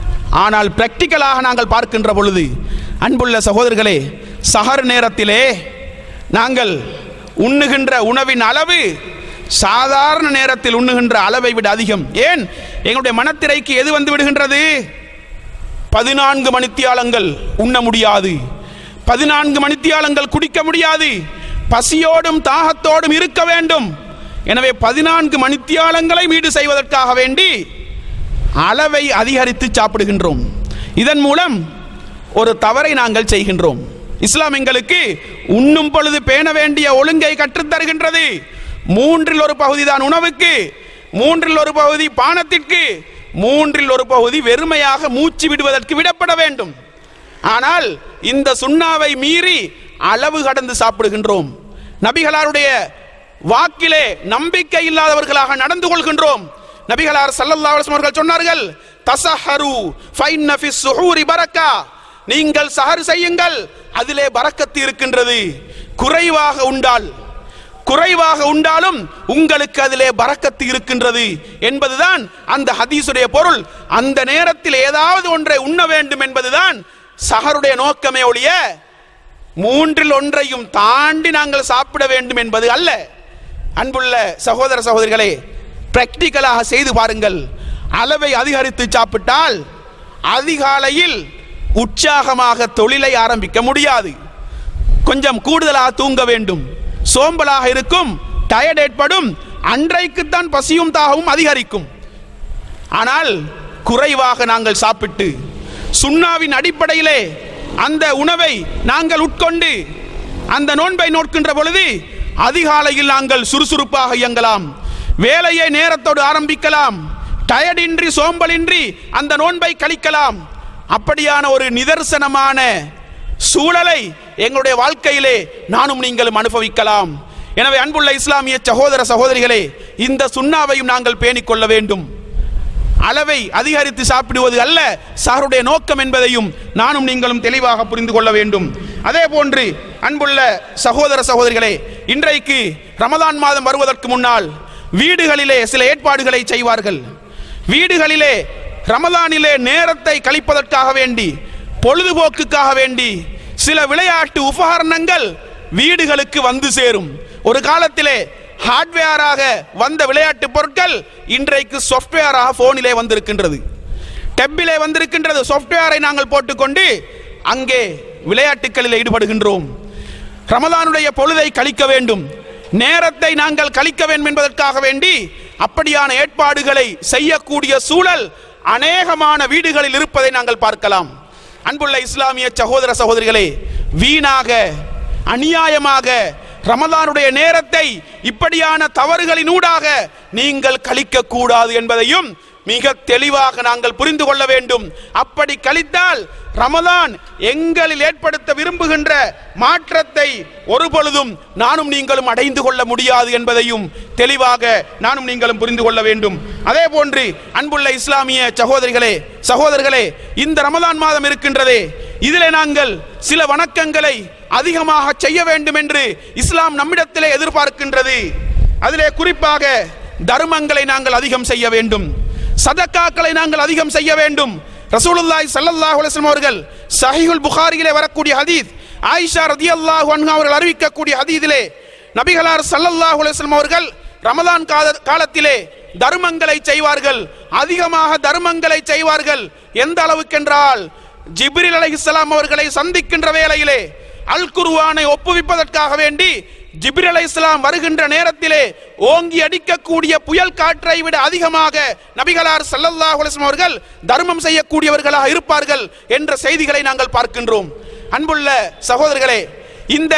ஆனால் பிராக்டிக்கலாக நாங்கள் பார்க்கின்ற பொழுது அன்புள்ள சகோதரர்களே சஹர் நேரத்திலே நாங்கள் உண்ணுகின்ற உணவின் அளவு சாதாரண நேரத்தில் உண்ணுகின்ற அளவை விட அதிகம் ஏன் எங்களுடைய மனத்திரைக்கு எது வந்து விடுகின்றது பதினான்கு மணித்தியாலங்கள் உண்ண முடியாது பதினான்கு மணித்தியாலங்கள் குடிக்க முடியாது பசியோடும் தாகத்தோடும் இருக்க வேண்டும் எனவே பதினான்கு மணித்தியாலங்களை மீடு செய்வதற்காக வேண்டி அளவை அதிகரித்து சாப்பிடுகின்றோம் இதன் மூலம் ஒரு தவறை நாங்கள் செய்கின்றோம் இஸ்லாம் எங்களுக்கு உண்ணும் பொழுது பேண வேண்டிய ஒழுங்கை கற்றுத் தருகின்றது மூன்றில் ஒரு பகுதி தான் உணவுக்கு மூன்றில் ஒரு பகுதி பானத்திற்கு மூன்றில் ஒரு பகுதி வெறுமையாக மூச்சு விடுவதற்கு விடப்பட வேண்டும் ஆனால் இந்த சுண்ணாவை மீறி அளவு கடந்து சாப்பிடுகின்றோம் நபிகளாருடைய வாக்கிலே நம்பிக்கை இல்லாதவர்களாக நடந்து கொள்கின்றோம் நபிகளார் ஸல்லல்லாஹு அலைஹி வஸல்லம் அவர்கள் சொன்னார்கள் தஸஹரு ஃபைன்ன ஃபிஸ் சுஹூரி பரக்கா நீங்கள் சஹர் செய்யுங்கள் அதிலே பரக்கத்து இருக்கின்றது குறைவாக உண்டால் குறைவாக உண்டாலும் உங்களுக்கு அதிலே பரக்கத்து இருக்கின்றது என்பதுதான் அந்த ஹதீஸுடைய பொருள் அந்த நேரத்தில் ஏதாவது ஒன்றை உண்ண வேண்டும் என்பதுதான் சஹருடைய நோக்கமே ஒழிய மூன்றில் ஒன்றையும் தாண்டி நாங்கள் சாப்பிட வேண்டும் என்பது அல்ல அன்புள்ள சகோதர சகோதரிகளே பிராக்டிக்கலாக செய்து பாருங்கள் அளவை அதிகரித்து சாப்பிட்டால் அதிகாலையில் உற்சாகமாக தொழிலை ஆரம்பிக்க முடியாது கொஞ்சம் கூடுதலாக தூங்க வேண்டும் சோம்பலாக இருக்கும் டயர்ட் ஏற்படும் அன்றைக்குத்தான் பசியும் தாகவும் அதிகரிக்கும் ஆனால் குறைவாக நாங்கள் சாப்பிட்டு சுண்ணாவின் அடிப்படையிலே அந்த உணவை நாங்கள் உட்கொண்டு அந்த நோன்பை நோட்கின்ற பொழுது அதிகாலையில் நாங்கள் சுறுசுறுப்பாக இயங்கலாம் வேலையை நேரத்தோடு ஆரம்பிக்கலாம் டயர்டின்றி சோம்பலின்றி அந்த நோன்பை கழிக்கலாம் அப்படியான ஒரு நிதர்சனமான சூழலை எங்களுடைய வாழ்க்கையிலே நானும் நீங்களும் அனுபவிக்கலாம் எனவே அன்புள்ள இஸ்லாமிய சகோதர சகோதரிகளே இந்த சுண்ணாவையும் நாங்கள் பேணிக் கொள்ள வேண்டும் அளவை அதிகரித்து சாப்பிடுவது அல்ல சாருடைய நோக்கம் என்பதையும் நானும் நீங்களும் தெளிவாக புரிந்து கொள்ள வேண்டும் அதே போன்று அன்புள்ள சகோதர சகோதரிகளே இன்றைக்கு ரமதான் மாதம் வருவதற்கு முன்னால் வீடுகளிலே சில ஏற்பாடுகளை செய்வார்கள் வீடுகளிலே ரமதானிலே நேரத்தை கழிப்பதற்காக வேண்டி பொழுதுபோக்குக்காக வேண்டி சில விளையாட்டு உபகரணங்கள் வீடுகளுக்கு வந்து சேரும் ஒரு காலத்திலே ஹார்ட்வேராக வந்த விளையாட்டு பொருட்கள் இன்றைக்கு சாஃப்ட்வேராக போனிலே வந்திருக்கின்றது டெப்பிலே வந்திருக்கின்றது சாஃப்ட்வேரை நாங்கள் போட்டுக்கொண்டு அங்கே விளையாட்டுகளில் ஈடுபடுகின்றோம் ரமதானுடைய பொழுதை கழிக்க வேண்டும் நேரத்தை நாங்கள் கழிக்க வேண்டும் என்பதற்காக வேண்டி அப்படியான ஏற்பாடுகளை செய்யக்கூடிய சூழல் அநேகமான வீடுகளில் இருப்பதை நாங்கள் பார்க்கலாம் அன்புள்ள இஸ்லாமிய சகோதர சகோதரிகளே வீணாக அநியாயமாக ரமதானுடைய நேரத்தை இப்படியான தவறுகளினூடாக நீங்கள் கழிக்க கூடாது என்பதையும் மிக தெளிவாக நாங்கள் புரிந்து கொள்ள வேண்டும் அப்படி கழித்தால் ரமதான் எங்களில் ஏற்படுத்த விரும்புகின்ற மாற்றத்தை ஒரு பொழுதும் நானும் நீங்களும் அடைந்து கொள்ள முடியாது என்பதையும் தெளிவாக நானும் நீங்களும் புரிந்து கொள்ள வேண்டும் அதே போன்று அன்புள்ள இஸ்லாமிய சகோதரிகளே சகோதரர்களே இந்த ரமதான் மாதம் இருக்கின்றதே இதிலே நாங்கள் சில வணக்கங்களை அதிகமாக செய்ய வேண்டும் என்று இஸ்லாம் நம்மிடத்திலே எதிர்பார்க்கின்றது அதிலே குறிப்பாக தர்மங்களை நாங்கள் அதிகம் செய்ய வேண்டும் சதக்காக்களை நாங்கள் அதிகம் செய்ய வேண்டும் ரசூலுல்லாஹி ஸல்லல்லாஹு அலைஹி வஸல்லம் அவர்கள் சஹீஹுல் புகாரியிலே வரக்கூடிய ஹதீஸ் ஆயிஷா ரதியல்லாஹு அன்ஹா அவர்கள் அறிவிக்கக்கூடிய ஹதீஸிலே நபிகளார் ஸல்லல்லாஹு அலைஹி வஸல்லம் அவர்கள் ரமலான் கால- காலத்திலே தர்மங்களை செய்வார்கள் அதிகமாக தர்மங்களை செய்வார்கள் எந்த அளவுக்கென்றால் ஜிப்ரில் அலைஹிஸ்ஸலாம் அவர்களை சந்திக்கின்ற வேளையிலே அல் குர்ஆனை ஒப்புவிப்பதற்காக வேண்டி ஜிப்ரில் அலைஹிஸ்ஸலாம் வருகின்ற நேரத்திலே ஓங்கி அடிக்கக்கூடிய புயல் காற்றை விட அதிகமாக நபிகளார் ஸல்லல்லாஹு அலைஹி வஸல்லம் அவர்கள் தர்மம் செய்யக்கூடியவர்களாக இருப்பார்கள் என்ற செய்திகளை நாங்கள் பார்க்கின்றோம் அன்புள்ள சகோதரர்களே இந்த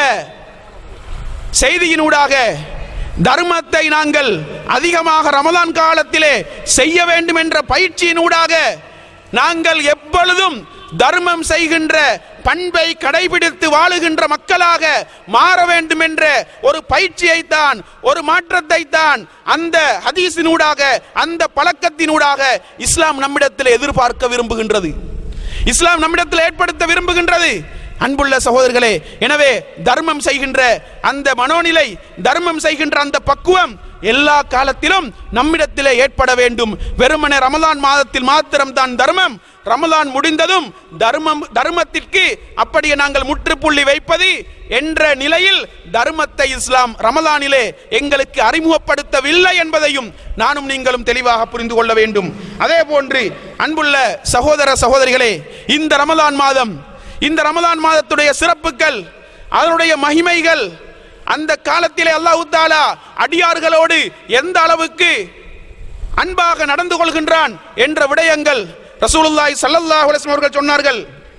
செய்தியினூடாக தர்மத்தை நாங்கள் அதிகமாக ரமலான் காலத்திலே செய்ய வேண்டும் என்ற பயிற்சியினூடாக நாங்கள் எப்பொழுதும் தர்மம் செய்கின்ற பண்பை கடைபிடித்து வாழுகின்ற மக்களாக மாற வேண்டும் என்ற ஒரு பயிற்சியை தான் ஒரு மாற்றத்தை தான் அந்த ஹதீஸினூடாக அந்த பழக்கத்தினூடாக இஸ்லாம் நம்மிடத்தில் எதிர்பார்க்க விரும்புகின்றது இஸ்லாம் நம்மிடத்தில் ஏற்படுத்த விரும்புகின்றது அன்புள்ள சகோதரர்களே எனவே தர்மம் செய்கின்ற அந்த மனோநிலை தர்மம் செய்கின்ற அந்த பக்குவம் எல்லா காலத்திலும் நம்மிடத்திலே ஏற்பட வேண்டும் வெறுமனே ரமலான் மாதத்தில் மாத்திரம் தான் தர்மம் ரமலான் முடிந்ததும் தர்மம் தர்மத்திற்கு அப்படியே நாங்கள் முற்றுப்புள்ளி வைப்பது என்ற நிலையில் தர்மத்தை இஸ்லாம் ரமலானிலே எங்களுக்கு அறிமுகப்படுத்தவில்லை என்பதையும் நானும் நீங்களும் தெளிவாக புரிந்து கொள்ள வேண்டும் அதே போன்று அன்புள்ள சகோதர சகோதரிகளே இந்த ரமலான் மாதம் இந்த ரமலான் மாதத்துடைய சிறப்புகள் அதனுடைய மகிமைகள் அந்த காலத்திலே அல்லாஹ் தாலா அடியார்களோடு எந்த அளவுக்கு அன்பாக நடந்து கொள்கின்றான் என்ற விடயங்கள் ரசூலுல்லாஹி ஸல்லல்லாஹு அலைஹி வஸல்லம் அவர்கள் சொன்னார்கள்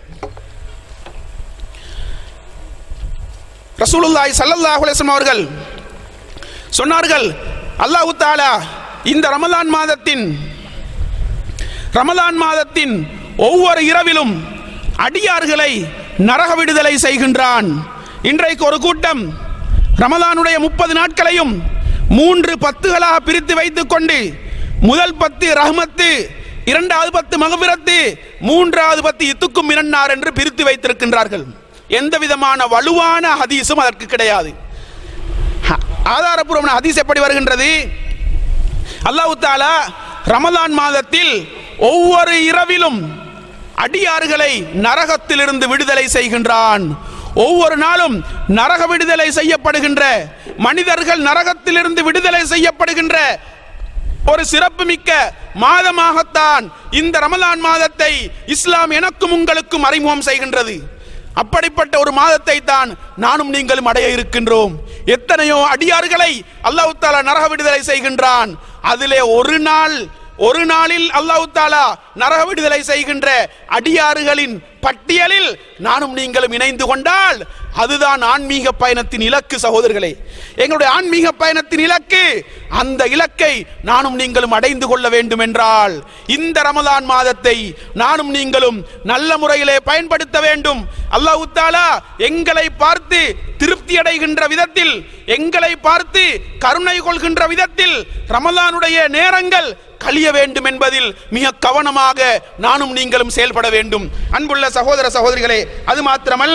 ரசூலுல்லாஹி ஸல்லல்லாஹு அலைஹி வஸல்லம் அவர்கள் சொன்னார்கள் அல்லாஹ் தாலா இந்த ரமலான் மாதத்தின் ரமலான் மாதத்தின் ஒவ்வொரு இரவிலும் அடியார்களை நரக விடுதலை செய்கின்றான் இன்றைக்கு ஒரு கூட்டம் ரமலானுடைய முப்பது நாட்களையும் மூன்று பத்துகளாக பிரித்து வைத்துக் கொண்டு முதல் பத்து ரஹ்மத்து இரண்டாவது பத்து மகபிரத்து மூன்றாவது பத்து இத்துக்கும் இரண்டார் என்று பிரித்து வைத்திருக்கின்றார்கள் எந்த விதமான வலுவான ஹதீஸும் அதற்கு கிடையாது ஹ- ஆதாரபூர்வமான ஹதீஸ் எப்படி வருகின்றது அல்லாஹ் தாலா ரமலான் மாதத்தில் ஒவ்வொரு இரவிலும் அடியார்களை நரகத்திலிருந்து விடுதலை செய்கின்றான் ஒவ்வொரு நாளும் நரக விடுதலை செய்யப்படுகின்ற மனிதர்கள் நரகத்திலிருந்து விடுதலை செய்யப்படுகின்ற ஒரு சிறப்புமிக்க மாதமாகத்தான் இந்த ரமலான் மாதத்தை இஸ்லாம் எனக்கும் உங்களுக்கும் அறிமுகம் செய்கின்றது அப்படிப்பட்ட ஒரு மாதத்தை தான் நானும் நீங்களும் அடைய இருக்கின்றோம் எத்தனையோ அடியார்களை அல்லாஹ் தாலா நரக விடுதலை செய்கின்றான் அதிலே ஒரு நாள் ஒரு நாளில் அல்லாஹ் தாலா நரக விடுதலை செய்கின்ற அடியாறுகளின் பட்டியலில் நானும் நீங்களும் இணைந்து கொண்டால் அதுதான் ஆன்மீக பயணத்தின் இலக்கு சகோதரர்களே எங்களுடைய ஆன்மீக பயணத்தின் இலக்கு அந்த இலக்கை நானும் நீங்களும் அடைந்து கொள்ள வேண்டும் என்றால் இந்த ரமலான் மாதத்தை நானும் நீங்களும் நல்ல முறையிலே பயன்படுத்த வேண்டும் அல்லாஹ் தாலா எங்களை பார்த்து திருப்தி அடைகின்ற விதத்தில் எங்களை பார்த்து கருணை கொள்கின்ற விதத்தில் ரமலானுடைய நேரங்கள் கழிய வேண்டும் என்பதில் மிக கவனமாக நானும் நீங்களும் செயல்பட வேண்டும் அன்புள்ள சகோதர சகோதரிகளே அது மாத்திரமல்ல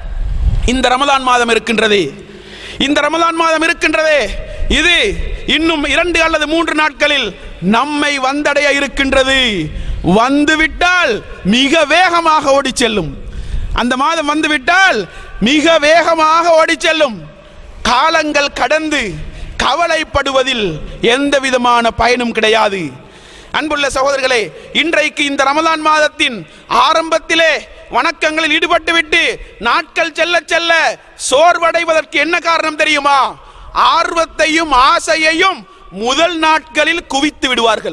இந்த ரமலான் மாதம் இருக்கின்றதே இந்த ரமலான் மாதம் இருக்கின்றதே இது இன்னும் இரண்டு அல்லது மூன்று நாட்களில் நம்மை வந்தடைய இருக்கின்றது வந்துவிட்டால் மிக வேகமாக ஓடி செல்லும் அந்த மாதம் வந்துவிட்டால் மிக வேகமாக ஓடி செல்லும் காலங்கள் கடந்து கவலைப்படுவதில் எந்த விதமான பயனும் கிடையாது அன்புள்ள சகோதரர்களே இன்றைக்கு இந்த ரமலான் மாதத்தின் ஆரம்பத்திலே வணக்கங்களில் ஈடுபட்டு விட்டு நாட்கள் செல்ல செல்ல சோர்வடைவதற்கு என்ன காரணம் தெரியுமா ஆர்வத்தையும் ஆசையையும் முதல் நாட்களில் குவித்து விடுவார்கள்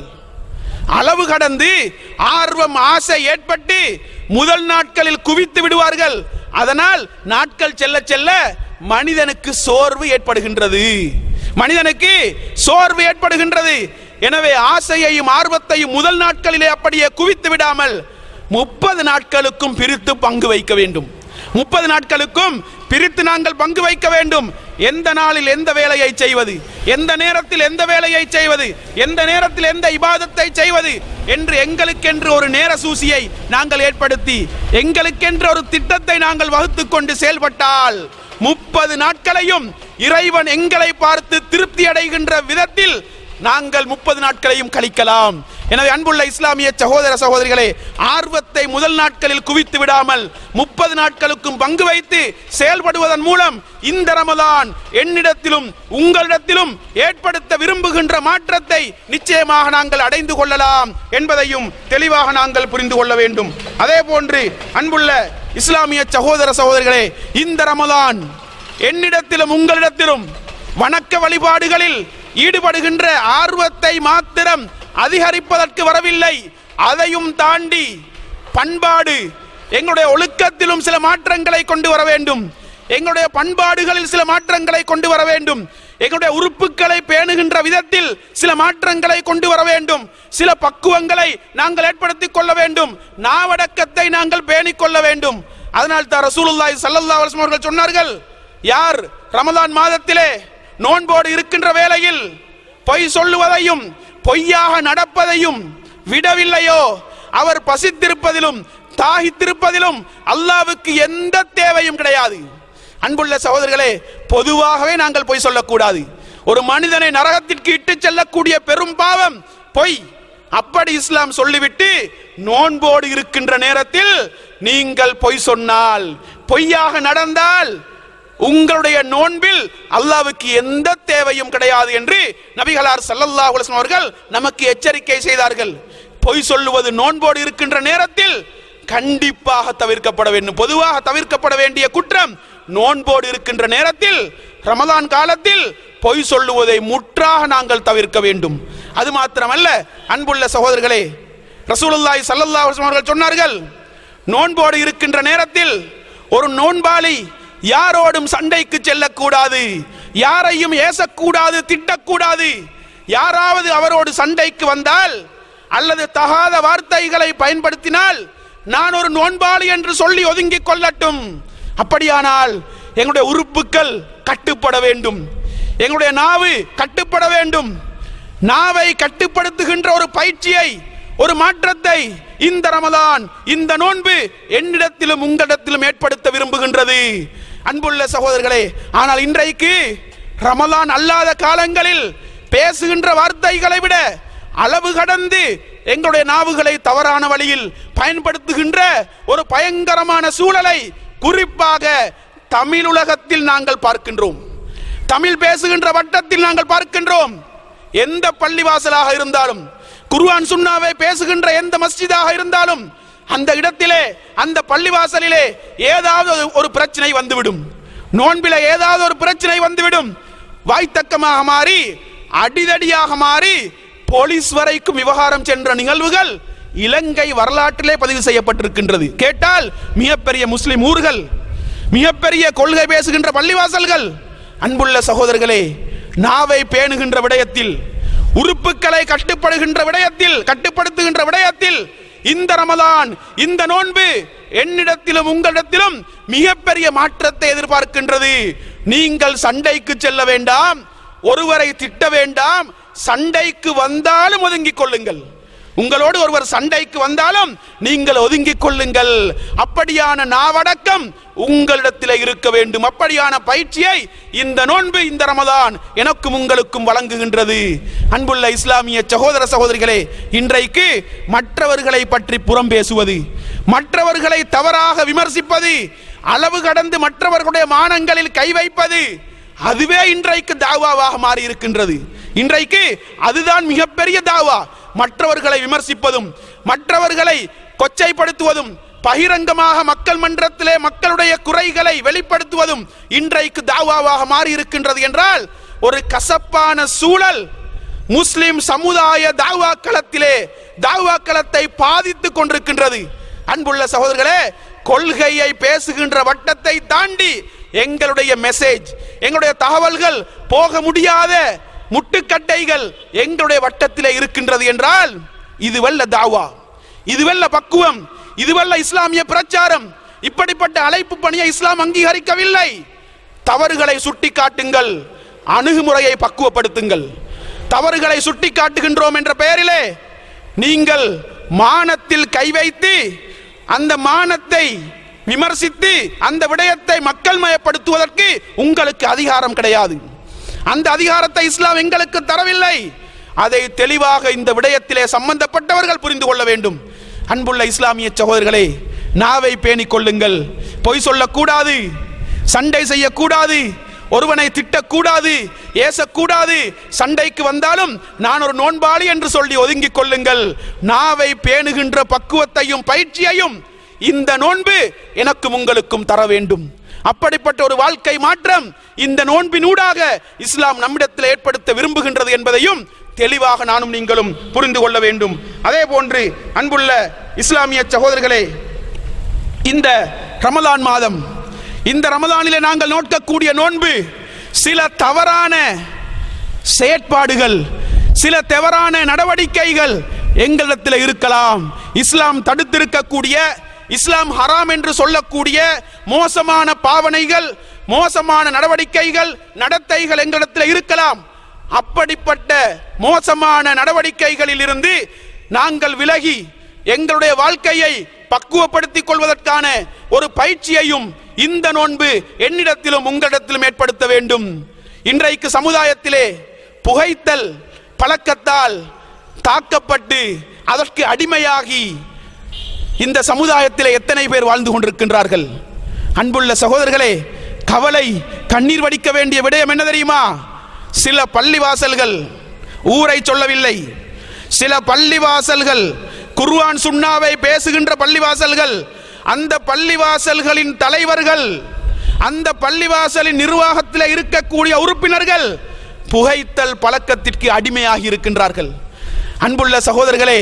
அளவு கடந்து ஆர்வம் ஆசை ஏற்பட்டு முதல் நாட்களில் குவித்து விடுவார்கள் அதனால் நாட்கள் செல்ல செல்ல மனிதனுக்கு சோர்வு ஏற்படுகின்றது மனிதனுக்கு சோர்வு ஏற்படுகின்றது எனவே ஆசையையும் ஆர்வத்தையும் முதல் நாட்களிலே அப்படியே குவித்து விடாமல் முப்பது நாட்களுக்கும் பிரித்து பங்கு வைக்க வேண்டும் முப்பது நாட்களுக்கும் பிரித்து நாங்கள் பங்கு வைக்க வேண்டும் எந்த நாளில் எந்த வேலையை செய்வது எந்த நேரத்தில் எந்த வேலையை செய்வது எந்த நேரத்தில் எந்த இபாதத்தை செய்வது என்று எங்களுக்கென்று ஒரு நேர சூசியை நாங்கள் ஏற்படுத்தி எங்களுக்கென்று ஒரு திட்டத்தை நாங்கள் வகுத்துக் கொண்டு செயல்பட்டால் முப்பது நாட்களையும் இறைவன் எங்களை பார்த்து திருப்தி அடைகின்ற விதத்தில் நாங்கள் முப்பது நாட்களையும் கழிக்கலாம் எனவே அன்புள்ள இஸ்லாமிய சகோதர சகோதரிகளே ஆர்வத்தை முதல் நாட்களில் குவித்து விடாமல் முப்பது நாட்களுக்கும் பங்கு வைத்து செயல்படுவதன் மூலம் இந்த ரமதான் என்னிடத்திலும் உங்களிடத்திலும் ஏற்படுத்த விரும்புகின்ற மாற்றத்தை நிச்சயமாக நாங்கள் அடைந்து கொள்ளலாம் என்பதையும் தெளிவாக நாங்கள் புரிந்து கொள்ள வேண்டும் அதே போன்று அன்புள்ள இஸ்லாமிய சகோதர சகோதரிகளே இந்த ரமதான் என்னிடத்திலும் உங்களிடத்திலும் வணக்க வழிபாடுகளில் ஈடுபடுகின்ற ஆர்வத்தை மாத்திரம் அதிகரிப்பதற்கு வரவில்லை அதையும் தாண்டி பண்பாடு எங்களுடைய ஒழுக்கத்திலும் சில மாற்றங்களை கொண்டு வர வேண்டும் எங்களுடைய பண்பாடுகளில் சில மாற்றங்களை கொண்டு வர வேண்டும் எங்களுடைய உறுப்புகளை பேணுகின்ற விதத்தில் சில மாற்றங்களை கொண்டு வர வேண்டும் சில பக்குவங்களை நாங்கள் ஏற்படுத்திக் கொள்ள வேண்டும் நாவடக்கத்தை நாங்கள் பேணிக் கொள்ள வேண்டும் அதனால் தான் ரசூலுல்லாஹி ஸல்லல்லாஹு அலைஹி வஸல்லம் அவர்கள் சொன்னார்கள் யார் ரமலான் மாதத்திலே நோன்போடு இருக்கின்ற வேளையில் பொய் சொல்லுவதையும் பொய்யாக நடப்பதையும் விடவில்லையோ அவர் பசித்திருப்பதிலும் தாகித்திருப்பதிலும் அல்லாவுக்கு எந்த தேவையும் கிடையாது அன்புள்ள சகோதரர்களே பொதுவாகவே நாங்கள் பொய் சொல்லக்கூடாது ஒரு மனிதனை நரகத்திற்கு இட்டு செல்லக்கூடிய பெரும் பாவம் பொய் அப்படி இஸ்லாம் சொல்லிவிட்டு நோன்போடு இருக்கின்ற நேரத்தில் நீங்கள் பொய் சொன்னால் பொய்யாக நடந்தால் உங்களுடைய நோன்பில் அல்லாவுக்கு எந்த தேவையும் கிடையாது என்று நபிகளார் ஸல்லல்லாஹு அலைஹி வஸல்லம் அவர்கள் நமக்கு எச்சரிக்கை செய்தார்கள் பொய் சொல்லுவது நோன்போடு இருக்கின்ற நேரத்தில் கண்டிப்பாக தவிர்க்கப்பட வேண்டும் பொதுவாக தவிர்க்கப்பட வேண்டிய குற்றம் நோன்போடு இருக்கின்ற நேரத்தில் ரமலான் காலத்தில் பொய் சொல்லுவதை முற்றாக நாங்கள் தவிர்க்க வேண்டும் அது மாத்திரமல்ல அன்புள்ள சகோதரர்களே ரசூலுல்லாஹி ஸல்லல்லாஹு அலைஹி வஸல்லம் அவர்கள் சொன்னார்கள் நோன்போடு இருக்கின்ற நேரத்தில் ஒரு நோன்பாளி யாரோடும் சண்டைக்கு செல்லக்கூடாது யாரையும் ஏசக்கூடாது திட்டக்கூடாது யாராவது அவரோடு சண்டைக்கு வந்தால் அல்லது தகாத வார்த்தைகளை பயன்படுத்தினால் நான் ஒரு நோன்பாளி என்று சொல்லி ஒதுங்கிக் கொள்ளட்டும் அப்படியானால் எங்களுடைய உறுப்புகள் கட்டுப்பட வேண்டும் எங்களுடைய நாவு கட்டுப்பட வேண்டும் நாவை கட்டுப்படுத்துகின்ற ஒரு பயிற்சியை ஒரு மாற்றத்தை இந்த ரமலான் இந்த நோன்பு என்னிடத்திலும் உங்களிடத்திலும் ஏற்படுத்த விரும்புகின்றது அன்புள்ள சகோதரர்களே ஆனால் இன்றைக்கு ரமலான் அல்லாத காலங்களில் பேசுகின்ற வார்த்தைகளை விட அளவு கடந்து எங்களுடைய நாவுகளை தவறான வழியில் பயன்படுத்துகின்ற ஒரு பயங்கரமான சூழலை குறிப்பாக தமிழ் உலகத்தில் நாங்கள் பார்க்கின்றோம் தமிழ் பேசுகின்ற வட்டத்தில் நாங்கள் பார்க்கின்றோம் எந்த பள்ளிவாசலாக இருந்தாலும் குர்ஆன் சுன்னாவை பேசுகின்ற எந்த மஸ்ஜிதாக இருந்தாலும் அந்த இடத்திலே அந்த பள்ளிவாசலிலே ஏதாவது ஒரு- ஒரு பிரச்சனை வந்துவிடும் நோன்பிலே ஏதாவது ஒரு பிரச்சனை வந்துவிடும் வாய்த்தக்கமாக மாறி அடிதடியாக மாறி போலீஸ் வரைக்கும் விவகாரம் சென்ற நிகழ்வுகள் இலங்கை வரலாற்றிலே பதிவு செய்யப்பட்டிருக்கின்றது கேட்டால் மிகப்பெரிய முஸ்லிம் ஊர்கள் மிகப்பெரிய கொள்கை பேசுகின்ற பள்ளிவாசல்கள் அன்புள்ள சகோதரர்களே நாவை பேணுகின்ற விடயத்தில் உறுப்புகளை கட்டுப்படுகின்ற விடயத்தில் கட்டுப்படுத்துகின்ற விடயத்தில் இந்த ரமதான் இந்த நோன்பு என்னிடத்திலும் உங்களிடத்திலும் மிகப்பெரிய மாற்றத்தை எதிர்பார்க்கின்றது நீங்கள் சண்டைக்கு செல்ல வேண்டாம் ஒருவரை திட்ட வேண்டாம் சண்டைக்கு வந்தாலும் ஒதுங்கிக் கொள்ளுங்கள் உங்களோடு ஒருவர் சண்டைக்கு வந்தாலும் நீங்கள் ஒதுங்கிக் கொள்ளுங்கள் அப்படியான நாவடக்கம் உங்களிடத்தில் இருக்க வேண்டும் அப்படியான பயிற்சியை இந்த நோன்பு இந்த ரமதான் எனக்கும் உங்களுக்கும் வழங்குகின்றது அன்புள்ள இஸ்லாமிய சகோதர சகோதரிகளே இன்றைக்கு மற்றவர்களை பற்றி புறம் பேசுவது மற்றவர்களை தவறாக விமர்சிப்பது அளவு கடந்து மற்றவர்களுடைய மானங்களில் கை வைப்பது அதுவே இன்றைக்கு தாவாவாக மாறி இருக்கின்றது இன்றைக்கு அதுதான் மிகப்பெரிய தாவா மற்றவர்களை விமர்சிப்பதும் மற்றவர்களை கொச்சைப்படுத்துவதும் பகிரங்கமாக மக்கள் மன்றத்திலே மக்களுடைய குறைகளை வெளிப்படுத்துவதும் இன்றைக்கு தாவாவாக மாறி இருக்கின்றது என்றால் ஒரு கசப்பான சூழல் முஸ்லிம் சமுதாய தாவா களத்திலே தாவா களத்தை பாதித்துக் கொண்டிருக்கின்றது அன்புள்ள சகோதரர்களே கொள்கையை பேசுகின்ற வட்டத்தை தாண்டி எங்களுடைய மெசேஜ் எங்களுடைய தகவல்கள் போக முடியாத முட்டுக்கட்டைகள் எங்களுடைய வட்டத்திலே இருக்கின்றது என்றால் இதுவல்ல தாவா இதுவல்ல பக்குவம் இதுவல்ல இஸ்லாமிய பிரச்சாரம் இப்படிப்பட்ட அழைப்பு பணியை இஸ்லாம் அங்கீகரிக்கவில்லை தவறுகளை சுட்டிக்காட்டுங்கள் அணுகுமுறையை பக்குவப்படுத்துங்கள் தவறுகளை சுட்டிக்காட்டுகின்றோம் என்ற பெயரிலே நீங்கள் மானத்தில் கை வைத்து அந்த மானத்தை விமர்சித்து அந்த விடயத்தை மக்கள் மயப்படுத்துவதற்கு உங்களுக்கு அதிகாரம் கிடையாது அந்த அதிகாரத்தை இஸ்லாம் எங்களுக்கு தரவில்லை அதை தெளிவாக இந்த விடயத்திலே சம்பந்தப்பட்டவர்கள் புரிந்து கொள்ள வேண்டும் அன்புள்ள இஸ்லாமிய சகோதரர்களே நாவை பேணிக் கொள்ளுங்கள் பொய் சொல்லக்கூடாது சண்டை செய்யக்கூடாது ஒருவனை திட்டக்கூடாது ஏசக்கூடாது சண்டைக்கு வந்தாலும் நான் ஒரு நோன்பாளி என்று சொல்லி ஒதுங்கிக் கொள்ளுங்கள் நாவை பேணுகின்ற பக்குவத்தையும் பயிற்சியையும் இந்த நோன்பு எனக்கும் உங்களுக்கும் தர வேண்டும் அப்படிப்பட்ட ஒரு வாழ்க்கை மாற்றம் இந்த நோன்பினூடாக இஸ்லாம் நம்மிடத்தில் ஏற்படுத்த விரும்புகின்றது என்பதையும் தெளிவாக நானும் நீங்களும் புரிந்து கொள்ள வேண்டும் அதே போன்று அன்புள்ள இஸ்லாமிய சகோதரர்களே இந்த ரமலான் மாதம் இந்த ரமலானிலே நாங்கள் நோக்கக்கூடிய நோன்பு சில தவறான செயற்பாடுகள் சில தவறான நடவடிக்கைகள் எங்களிடத்தில் இருக்கலாம் இஸ்லாம் தடுத்திருக்கக்கூடிய இஸ்லாம் ஹராம் என்று சொல்லக்கூடிய மோசமான பாவனைகள் மோசமான நடவடிக்கைகள் நடத்தைகள் எங்களிடத்தில் இருக்கலாம் அப்படிப்பட்ட மோசமான நடவடிக்கைகளில் இருந்து நாங்கள் விலகி எங்களுடைய வாழ்க்கையை பக்குவப்படுத்திக் கொள்வதற்கான ஒரு பயிற்சியையும் இந்த நோன்பு என்னிடத்திலும் உங்களிடத்திலும் ஏற்படுத்த வேண்டும் இன்றைக்கு சமுதாயத்திலே புகைத்தல் பழக்கத்தால் தாக்கப்பட்டு அதற்கு அடிமையாகி இந்த சமுதாயத்திலே எத்தனை பேர் வாழ்ந்து கொண்டிருக்கின்றார்கள் அன்புள்ள சகோதரர்களே கவலை கண்ணீர் வடிக்க வேண்டிய விடயம் என்ன தெரியுமா சில பள்ளிவாசல்கள் ஊரை சொல்லவில்லை சில பள்ளிவாசல்கள் குர்ஆன் சுன்னாவை பேசுகின்ற பள்ளிவாசல்கள் அந்த பள்ளிவாசல்களின் தலைவர்கள் அந்த பள்ளிவாசலின் நிர்வாகத்தில் இருக்கக்கூடிய உறுப்பினர்கள் புகைத்தல் பழக்கத்திற்கு அடிமையாகி இருக்கின்றார்கள் அன்புள்ள சகோதரர்களே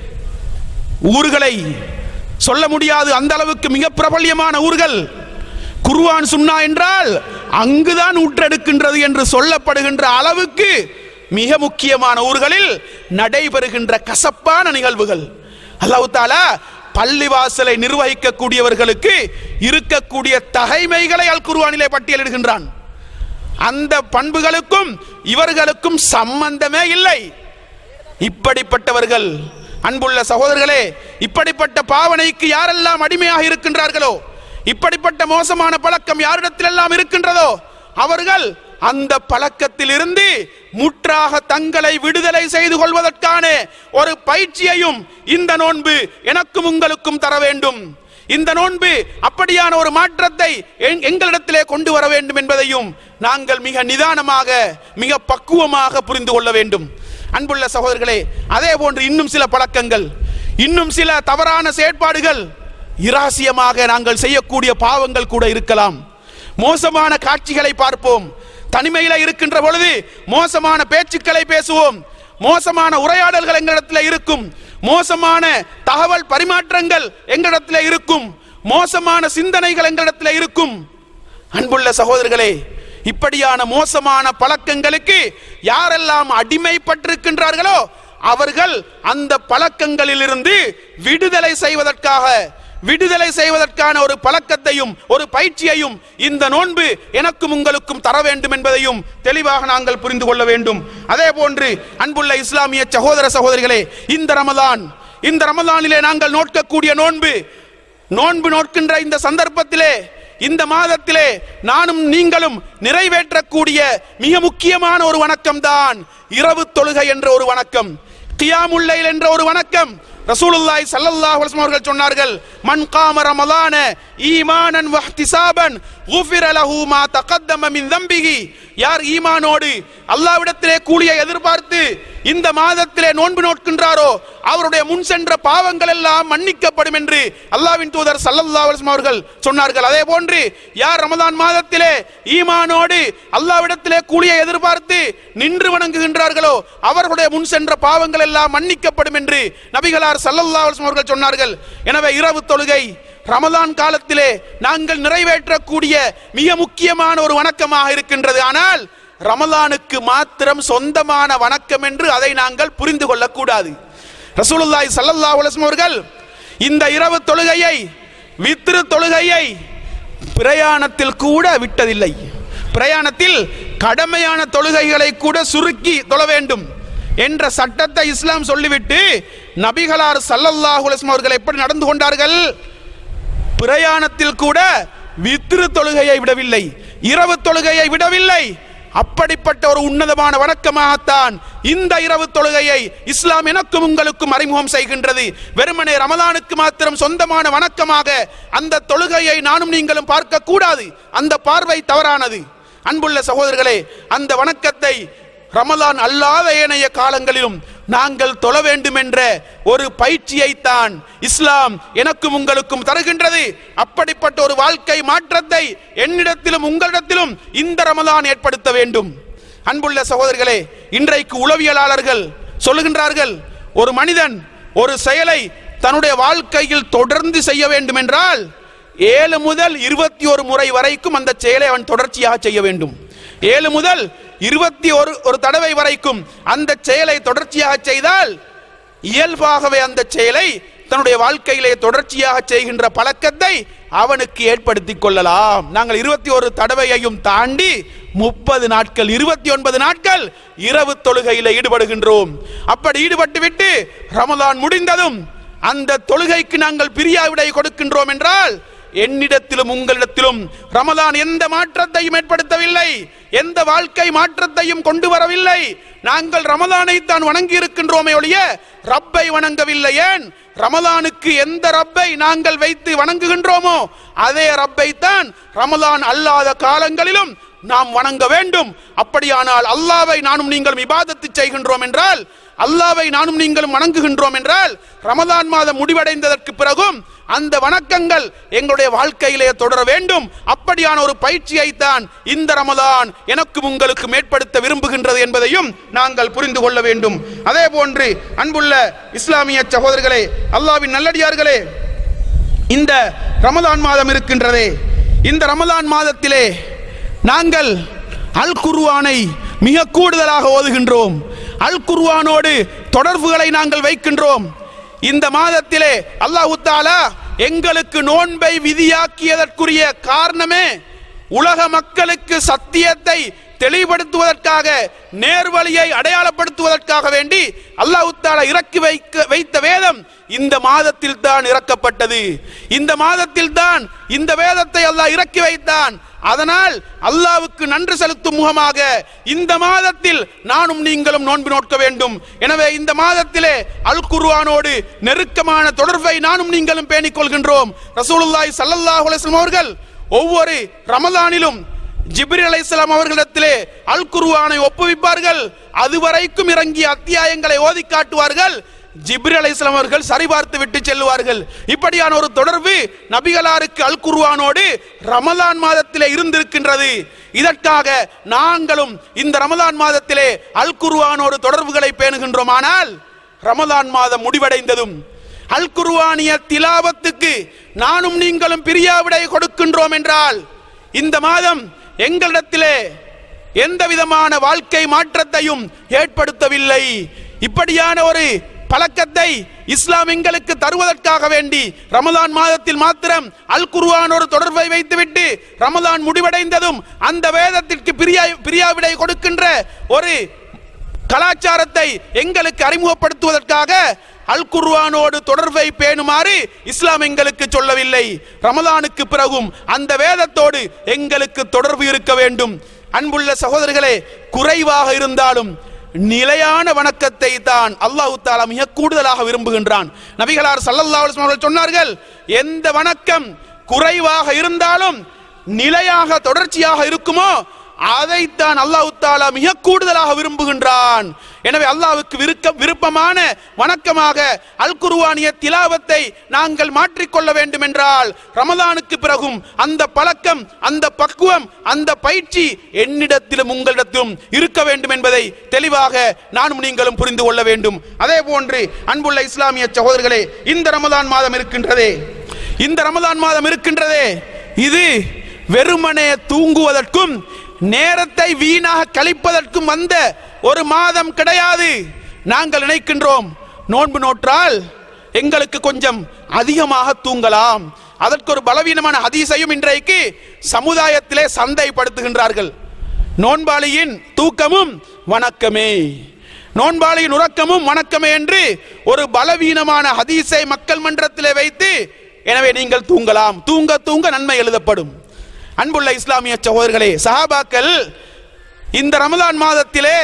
ஊர்களை சொல்ல முடியாது அந்த அளவுக்கு மிக பிரபல்யமான ஊர்கள் குர்ஆன் சுன்னா என்றால் அங்குதான் ஊற்றெடுக்கின்றது என்று சொல்லப்படுகின்ற அளவுக்கு மிக முக்கியமான ஊர்களில் நடைபெறுகின்ற கசப்பான நிகழ்வுகள் அல்லாஹ் தாலா பள்ளிவாசலை நிர்வகிக்கக்கூடியவர்களுக்கு இருக்கக்கூடிய தகைமைகளை அல் குர்ஆனிலே பட்டியலிடுகின்றான் அந்த பண்புகளுக்கும் இவர்களுக்கும் சம்பந்தமே இல்லை இப்படிப்பட்டவர்கள் அன்புள்ள சகோதரர்களே இப்படிப்பட்ட பாவனைக்கு யாரெல்லாம் அடிமையாக இருக்கின்றார்களோ இப்படிப்பட்ட மோசமான பழக்கம் யாரிடத்திலெல்லாம் இருக்கின்றதோ அவர்கள் அந்த பழக்கத்தில் இருந்து முற்றாக தங்களை விடுதலை செய்து கொள்வதற்கான ஒரு பயிற்சியையும் இந்த நோன்பு எனக்கும் உங்களுக்கும் தர வேண்டும் இந்த நோன்பு அப்படியான ஒரு மாற்றத்தை எங்- எங்களிடத்திலே கொண்டு வர வேண்டும் என்பதையும் நாங்கள் மிக நிதானமாக மிக பக்குவமாக புரிந்து கொள்ள வேண்டும் அன்புள்ள சகோதரர்களே அதே போன்று இன்னும் சில பழக்கங்கள் இன்னும் சில தவறான செயற்பாடுகள் இராசியமாக நாங்கள் செய்யக்கூடிய பாவங்கள் கூட இருக்கலாம் மோசமான காட்சிகளை பார்ப்போம் தனிமையில இருக்கின்ற பொழுது மோசமான பேச்சுக்களை பேசுவோம் மோசமான உரையாடல்கள் எங்களிடத்தில் இருக்கும் மோசமான தகவல் பரிமாற்றங்கள் எங்களிடத்தில் இருக்கும் மோசமான சிந்தனைகள் எங்களிடத்தில் இருக்கும் அன்புள்ள சகோதரர்களே இப்படியான மோசமான பழக்கங்களுக்கு யாரெல்லாம் அடிமைப்பட்டிருக்கின்றார்களோ அவர்கள் அந்த பழக்கங்களிலிருந்து விடுதலை செய்வதற்காக விடுதலை செய்வதற்கான ஒரு பழக்கத்தையும் ஒரு பயிற்சியையும் இந்த நோன்பு எனக்கும் உங்களுக்கும் தர வேண்டும் என்பதையும் தெளிவாக நாங்கள் புரிந்து கொள்ள வேண்டும் அதே போன்று அன்புள்ள இஸ்லாமிய சகோதர சகோதரிகளே இந்த ரமதான் இந்த ரமதானிலே நாங்கள் நோக்கக்கூடிய நோன்பு நோன்பு நோக்கின்ற இந்த சந்தர்ப்பத்திலே இந்த மாதத்திலே நானும் நீங்களும் நிறைவேற்றக்கூடிய மிக முக்கியமான ஒரு வணக்கம் தான் இரவு தொழுகை என்ற ஒரு வணக்கம் கியாமுல்லைல் என்ற ஒரு வணக்கம் ரசூலுல்லாஹி ஸல்லல்லாஹு அலைஹி வஸல்லம் அவர்கள் சொன்னார்கள் மன் காம ரமலான ஈமானன் வஹ்திசாபன் குஃபிர லஹு மா தகத்தம மின் தம்பிஹி யார் ஈமானோடு அல்லாஹ்விடத்திலே கூலியை எதிர்பார்த்து இந்த மாதத்திலே நோன்பு நோட்கின்றாரோ அவருடைய முன் சென்ற பாவங்கள் எல்லாம் மன்னிக்கப்படும் என்று அல்லாஹ்வின் தூதர் ஸல்லல்லாஹு அலைஹி வஸல்லம் அவர்கள் சொன்னார்கள் அதே போன்று யார் ரமலான் மாதத்திலே ஈமானோடு அல்லாஹ்விடத்திலே கூலியை எதிர்பார்த்து நின்று வணங்குகின்றார்களோ அவர்களுடைய முன் சென்ற பாவங்கள் எல்லாம் மன்னிக்கப்படும் என்று நபிகளார் ஸல்லல்லாஹு அலைஹி வஸல்லம் அவர்கள் சொன்னார்கள் எனவே இரவு தொழுகை ரமலான் காலத்திலே நாங்கள் நிறைவேற்றக்கூடிய மிக முக்கியமான ஒரு வணக்கமாக இருக்கின்றது ஆனால் ரமலானுக்கு மாத்திரம் சொந்தமான வணக்கம் என்று அதை நாங்கள் புரிந்து கொள்ளக்கூடாது ரசூலுல்லாஹி ஸல்லல்லாஹு அலைஹி வஸல்லம் அவர்கள் இந்த இரவு தொழுகையை வித்ரு தொழுகையை பிரயாணத்தில் கூட விட்டதில்லை பிரயாணத்தில் கடமையான தொழுகைகளை கூட சுருக்கி தொழ வேண்டும் என்ற சட்டத்தை இஸ்லாம் சொல்லிவிட்டு நபிகளார் ஸல்லல்லாஹு அலைஹி வஸல்லம் அவர்கள் எப்படி நடந்து கொண்டார்கள் பிரயாணத்தில் கூட வித்ரு தொழுகையை விடவில்லை இரவு தொழுகையை விடவில்லை அப்படிப்பட்ட ஒரு உன்னதமான வணக்கமாகத்தான் இந்த இரவு தொழுகையை இஸ்லாம் எனக்கும் உங்களுக்கும் அறிமுகம் செய்கின்றது வெறுமனே ரமலானுக்கு மாத்திரம் சொந்தமான வணக்கமாக அந்த தொழுகையை நானும் நீங்களும் பார்க்க கூடாது அந்த பார்வை தவறானது அன்புள்ள சகோதரர்களே அந்த வணக்கத்தை ரமலான் அல்லாத ஏனைய காலங்களிலும் நாங்கள் தொழ வேண்டும் என்ற ஒரு பயிற்சியைத்தான் இஸ்லாம் எனக்கும் உங்களுக்கும் தருகின்றது அப்படிப்பட்ட ஒரு வாழ்க்கை மாற்றத்தை என்னிடத்திலும் உங்களிடத்திலும் இந்த ரமலான் ஏற்படுத்த வேண்டும் அன்புள்ள சகோதரர்களே இன்றைக்கு உளவியலாளர்கள் சொல்லுகின்றார்கள் ஒரு மனிதன் ஒரு செயலை தன்னுடைய வாழ்க்கையில் தொடர்ந்து செய்ய வேண்டும் என்றால் ஏழு முதல் இருபத்தி ஒரு முறை வரைக்கும் அந்த செயலை அவன் தொடர்ச்சியாக செய்ய வேண்டும் ஏழு முதல் இருபத்தி ஒரு ஒரு தடவை வரைக்கும் அந்த செயலை தொடர்ச்சியாக செய்தால் இயல்பாகவே அந்த செயலை தன்னுடைய வாழ்க்கையிலே தொடர்ச்சியாக செய்கின்ற பழக்கத்தை அவனுக்கு ஏற்படுத்திக் கொள்ளலாம் நாங்கள் இருபத்தி ஒரு தடவையையும் தாண்டி முப்பது நாட்கள் இருபத்தி ஒன்பது நாட்கள் இரவு தொழுகையில ஈடுபடுகின்றோம் அப்படி ஈடுபட்டு விட்டு ரமலான் முடிந்ததும் அந்த தொழுகைக்கு நாங்கள் பிரியாவிடை கொடுக்கின்றோம் என்றால் என்னிடத்திலும் உங்களிடத்திலும் ரமலான் எந்த மாற்றத்தையும் ஏற்படுத்தவில்லை எந்த வாழ்க்கை மாற்றத்தையும் கொண்டு வரவில்லை நாங்கள் ரமலானை தான் வணங்கி இருக்கின்றோமே ஒழிய ரப்பை வணங்கவில்லை ஏன் ரமலானுக்கு எந்த ரப்பை நாங்கள் வைத்து வணங்குகின்றோமோ அதே ரப்பை தான் ரமலான் அல்லாத காலங்களிலும் நாம் வணங்க வேண்டும் அப்படியானால் அல்லாவை நானும் நீங்களும் இபாதத்து செய்கின்றோம் என்றால் அல்லாவை நானும் நீங்களும் வணங்குகின்றோம் என்றால் ரமலான் மாதம் முடிவடைந்ததற்கு பிறகும் அந்த வணக்கங்கள் எங்களுடைய வாழ்க்கையிலே தொடர வேண்டும் அப்படியான ஒரு பயிற்சியை தான் இந்த ரமலான் எனக்கும் உங்களுக்கும் ஏற்படுத்த விரும்புகின்றது என்பதையும் நாங்கள் புரிந்து கொள்ள வேண்டும் அதே போன்று அன்புள்ள இஸ்லாமிய சகோதரர்களே அல்லாவின் நல்லடியார்களே இந்த ரமலான் மாதம் இருக்கின்றதே இந்த ரமலான் மாதத்திலே நாங்கள் அல் குர்ஆனை மிக கூடுதலாக ஓதுகின்றோம் அல் குர்ஆனோடு தொடர்புகளை நாங்கள் வைக்கின்றோம் இந்த மாதத்திலே அல்லாஹ் தாலா எங்களுக்கு நோன்பை விதியாக்கியதற்குரிய காரணமே உலக மக்களுக்கு சத்தியத்தை தெளிவுபடுத்துவதற்காக நேர்வழியை அடையாளப்படுத்துவதற்காக வேண்டி அல்லாஹ் தாலா இறக்கி வைக்க வைத்த வேதம் இந்த மாதத்தில் தான் இறக்கப்பட்டது இந்த மாதத்தில் தான் இந்த வேதத்தை அல்லாஹ் இறக்கி வைத்தான் அதனால் அல்லாவுக்கு நன்றி செலுத்தும் முகமாக இந்த மாதத்தில் நானும் நீங்களும் நோன்பு நோக்க வேண்டும் எனவே இந்த மாதத்திலே அல் குர்ஆனோடு நெருக்கமான தொடர்பை நானும் நீங்களும் பேணிக் கொள்கின்றோம் ரசூலுல்லாஹி ஸல்லல்லாஹு அலைஹி வஸல்லம் அவர்கள் ஒவ்வொரு ரமலானிலும் ஜிப்ரீல் அலைஹிஸ்ஸலாம் அவர்களிடத்திலே அல் குர்ஆனை ஒப்புவிப்பார்கள் அதுவரைக்கும் இறங்கிய அத்தியாயங்களை ஓதி காட்டுவார்கள் ஜிப்ரி அலைஹிஸ்ஸலாம் அவர்கள் சரிபார்த்து விட்டு செல்வார்கள் இப்படியான ஒரு தொடர்பு நபிகளாருக்கு அல் குர்ஆனோடு ரமலான் மாதத்திலே இருந்திருக்கின்றது இதற்காக நாங்களும் இந்த ரமலான் மாதத்திலே அல் குர்ஆனோடு தொடர்புகளை பேணுகின்றோம் ஆனால் ரமலான் மாதம் முடிவடைந்ததும் அல் குர்ஆனிய திலாவத்துக்கு நானும் நீங்களும் பிரியாவிடை கொடுக்கின்றோம் என்றால் இந்த மாதம் எங்களிடத்திலே எந்த விதமான வாழ்க்கை மாற்றத்தையும் ஏற்படுத்தவில்லை இப்படியான ஒரு பழக்கத்தை இஸ்லாம் எங்களுக்கு தருவதற்காக வேண்டி ரமலான் மாதத்தில் மாத்திரம் அல் குர்ஆன் ஒரு தொடர்பை வைத்துவிட்டு ரமலான் முடிவடைந்ததும் அந்த வேதத்திற்கு பிரியா பிரியாவிடை கொடுக்கின்ற ஒரு கலாச்சாரத்தை எங்களுக்கு அறிமுகப்படுத்துவதற்காக அல் குர்ஆனோடு தொடர்பை பேணுமாறு இஸ்லாம் எங்களுக்கு சொல்லவில்லை ரமலானுக்கு பிறகும் அந்த வேதத்தோடு எங்களுக்கு தொடர்பு இருக்க வேண்டும் அன்புள்ள சகோதரர்களே குறைவாக இருந்தாலும் நிலையான வணக்கத்தை தான் அல்லாஹு தாலா மிக கூடுதலாக விரும்புகின்றான் நபிகளார் ஸல்லல்லாஹு அலைஹி வஸல்லம் அவர்கள் சொன்னார்கள் எந்த வணக்கம் குறைவாக இருந்தாலும் நிலையாக தொடர்ச்சியாக இருக்குமோ அதைத்தான் அல்லாஹ் தாலா மிக கூடுதலாக விரும்புகின்றான் எனவே அல்லாஹ்வுக்கு விருக்க விருப்பமான வணக்கமாக அல் குர்ஆனிய திலாவத்தை நாங்கள் மாற்றிக்கொள்ள வேண்டும் என்றால் ரமலானுக்கு பிறகும் அந்த பழக்கம் அந்த பக்குவம் அந்த பயிற்சி என்னிடத்திலும் உங்களிடத்திலும் இருக்க வேண்டும் என்பதை தெளிவாக நானும் நீங்களும் புரிந்து கொள்ள வேண்டும் அதே போன்று அன்புள்ள இஸ்லாமிய சகோதரர்களே இந்த ரமலான் மாதம் இருக்கின்றதே இந்த ரமலான் மாதம் இருக்கின்றதே இது வெறுமனே தூங்குவதற்கும் நேரத்தை வீணாக கழிப்பதற்கும் வந்த ஒரு மாதம் கிடையாது நாங்கள் நினைக்கின்றோம் நோன்பு நோற்றால் எங்களுக்கு கொஞ்சம் அதிகமாக தூங்கலாம் அதற்கு ஒரு பலவீனமான ஹதீஸையும் இன்றைக்கு சமுதாயத்திலே சந்தைப்படுத்துகின்றார்கள் நோன்பாளியின் தூக்கமும் வணக்கமே நோன்பாளியின் உறக்கமும் வணக்கமே என்று ஒரு பலவீனமான ஹதீஸை மக்கள் மன்றத்திலே வைத்து எனவே நீங்கள் தூங்கலாம் தூங்க தூங்க நன்மை எழுதப்படும் அன்புள்ள இஸ்லாமிய சகோதரர்களே சஹாபாக்கள் இந்த ரமலான் மாதத்திலே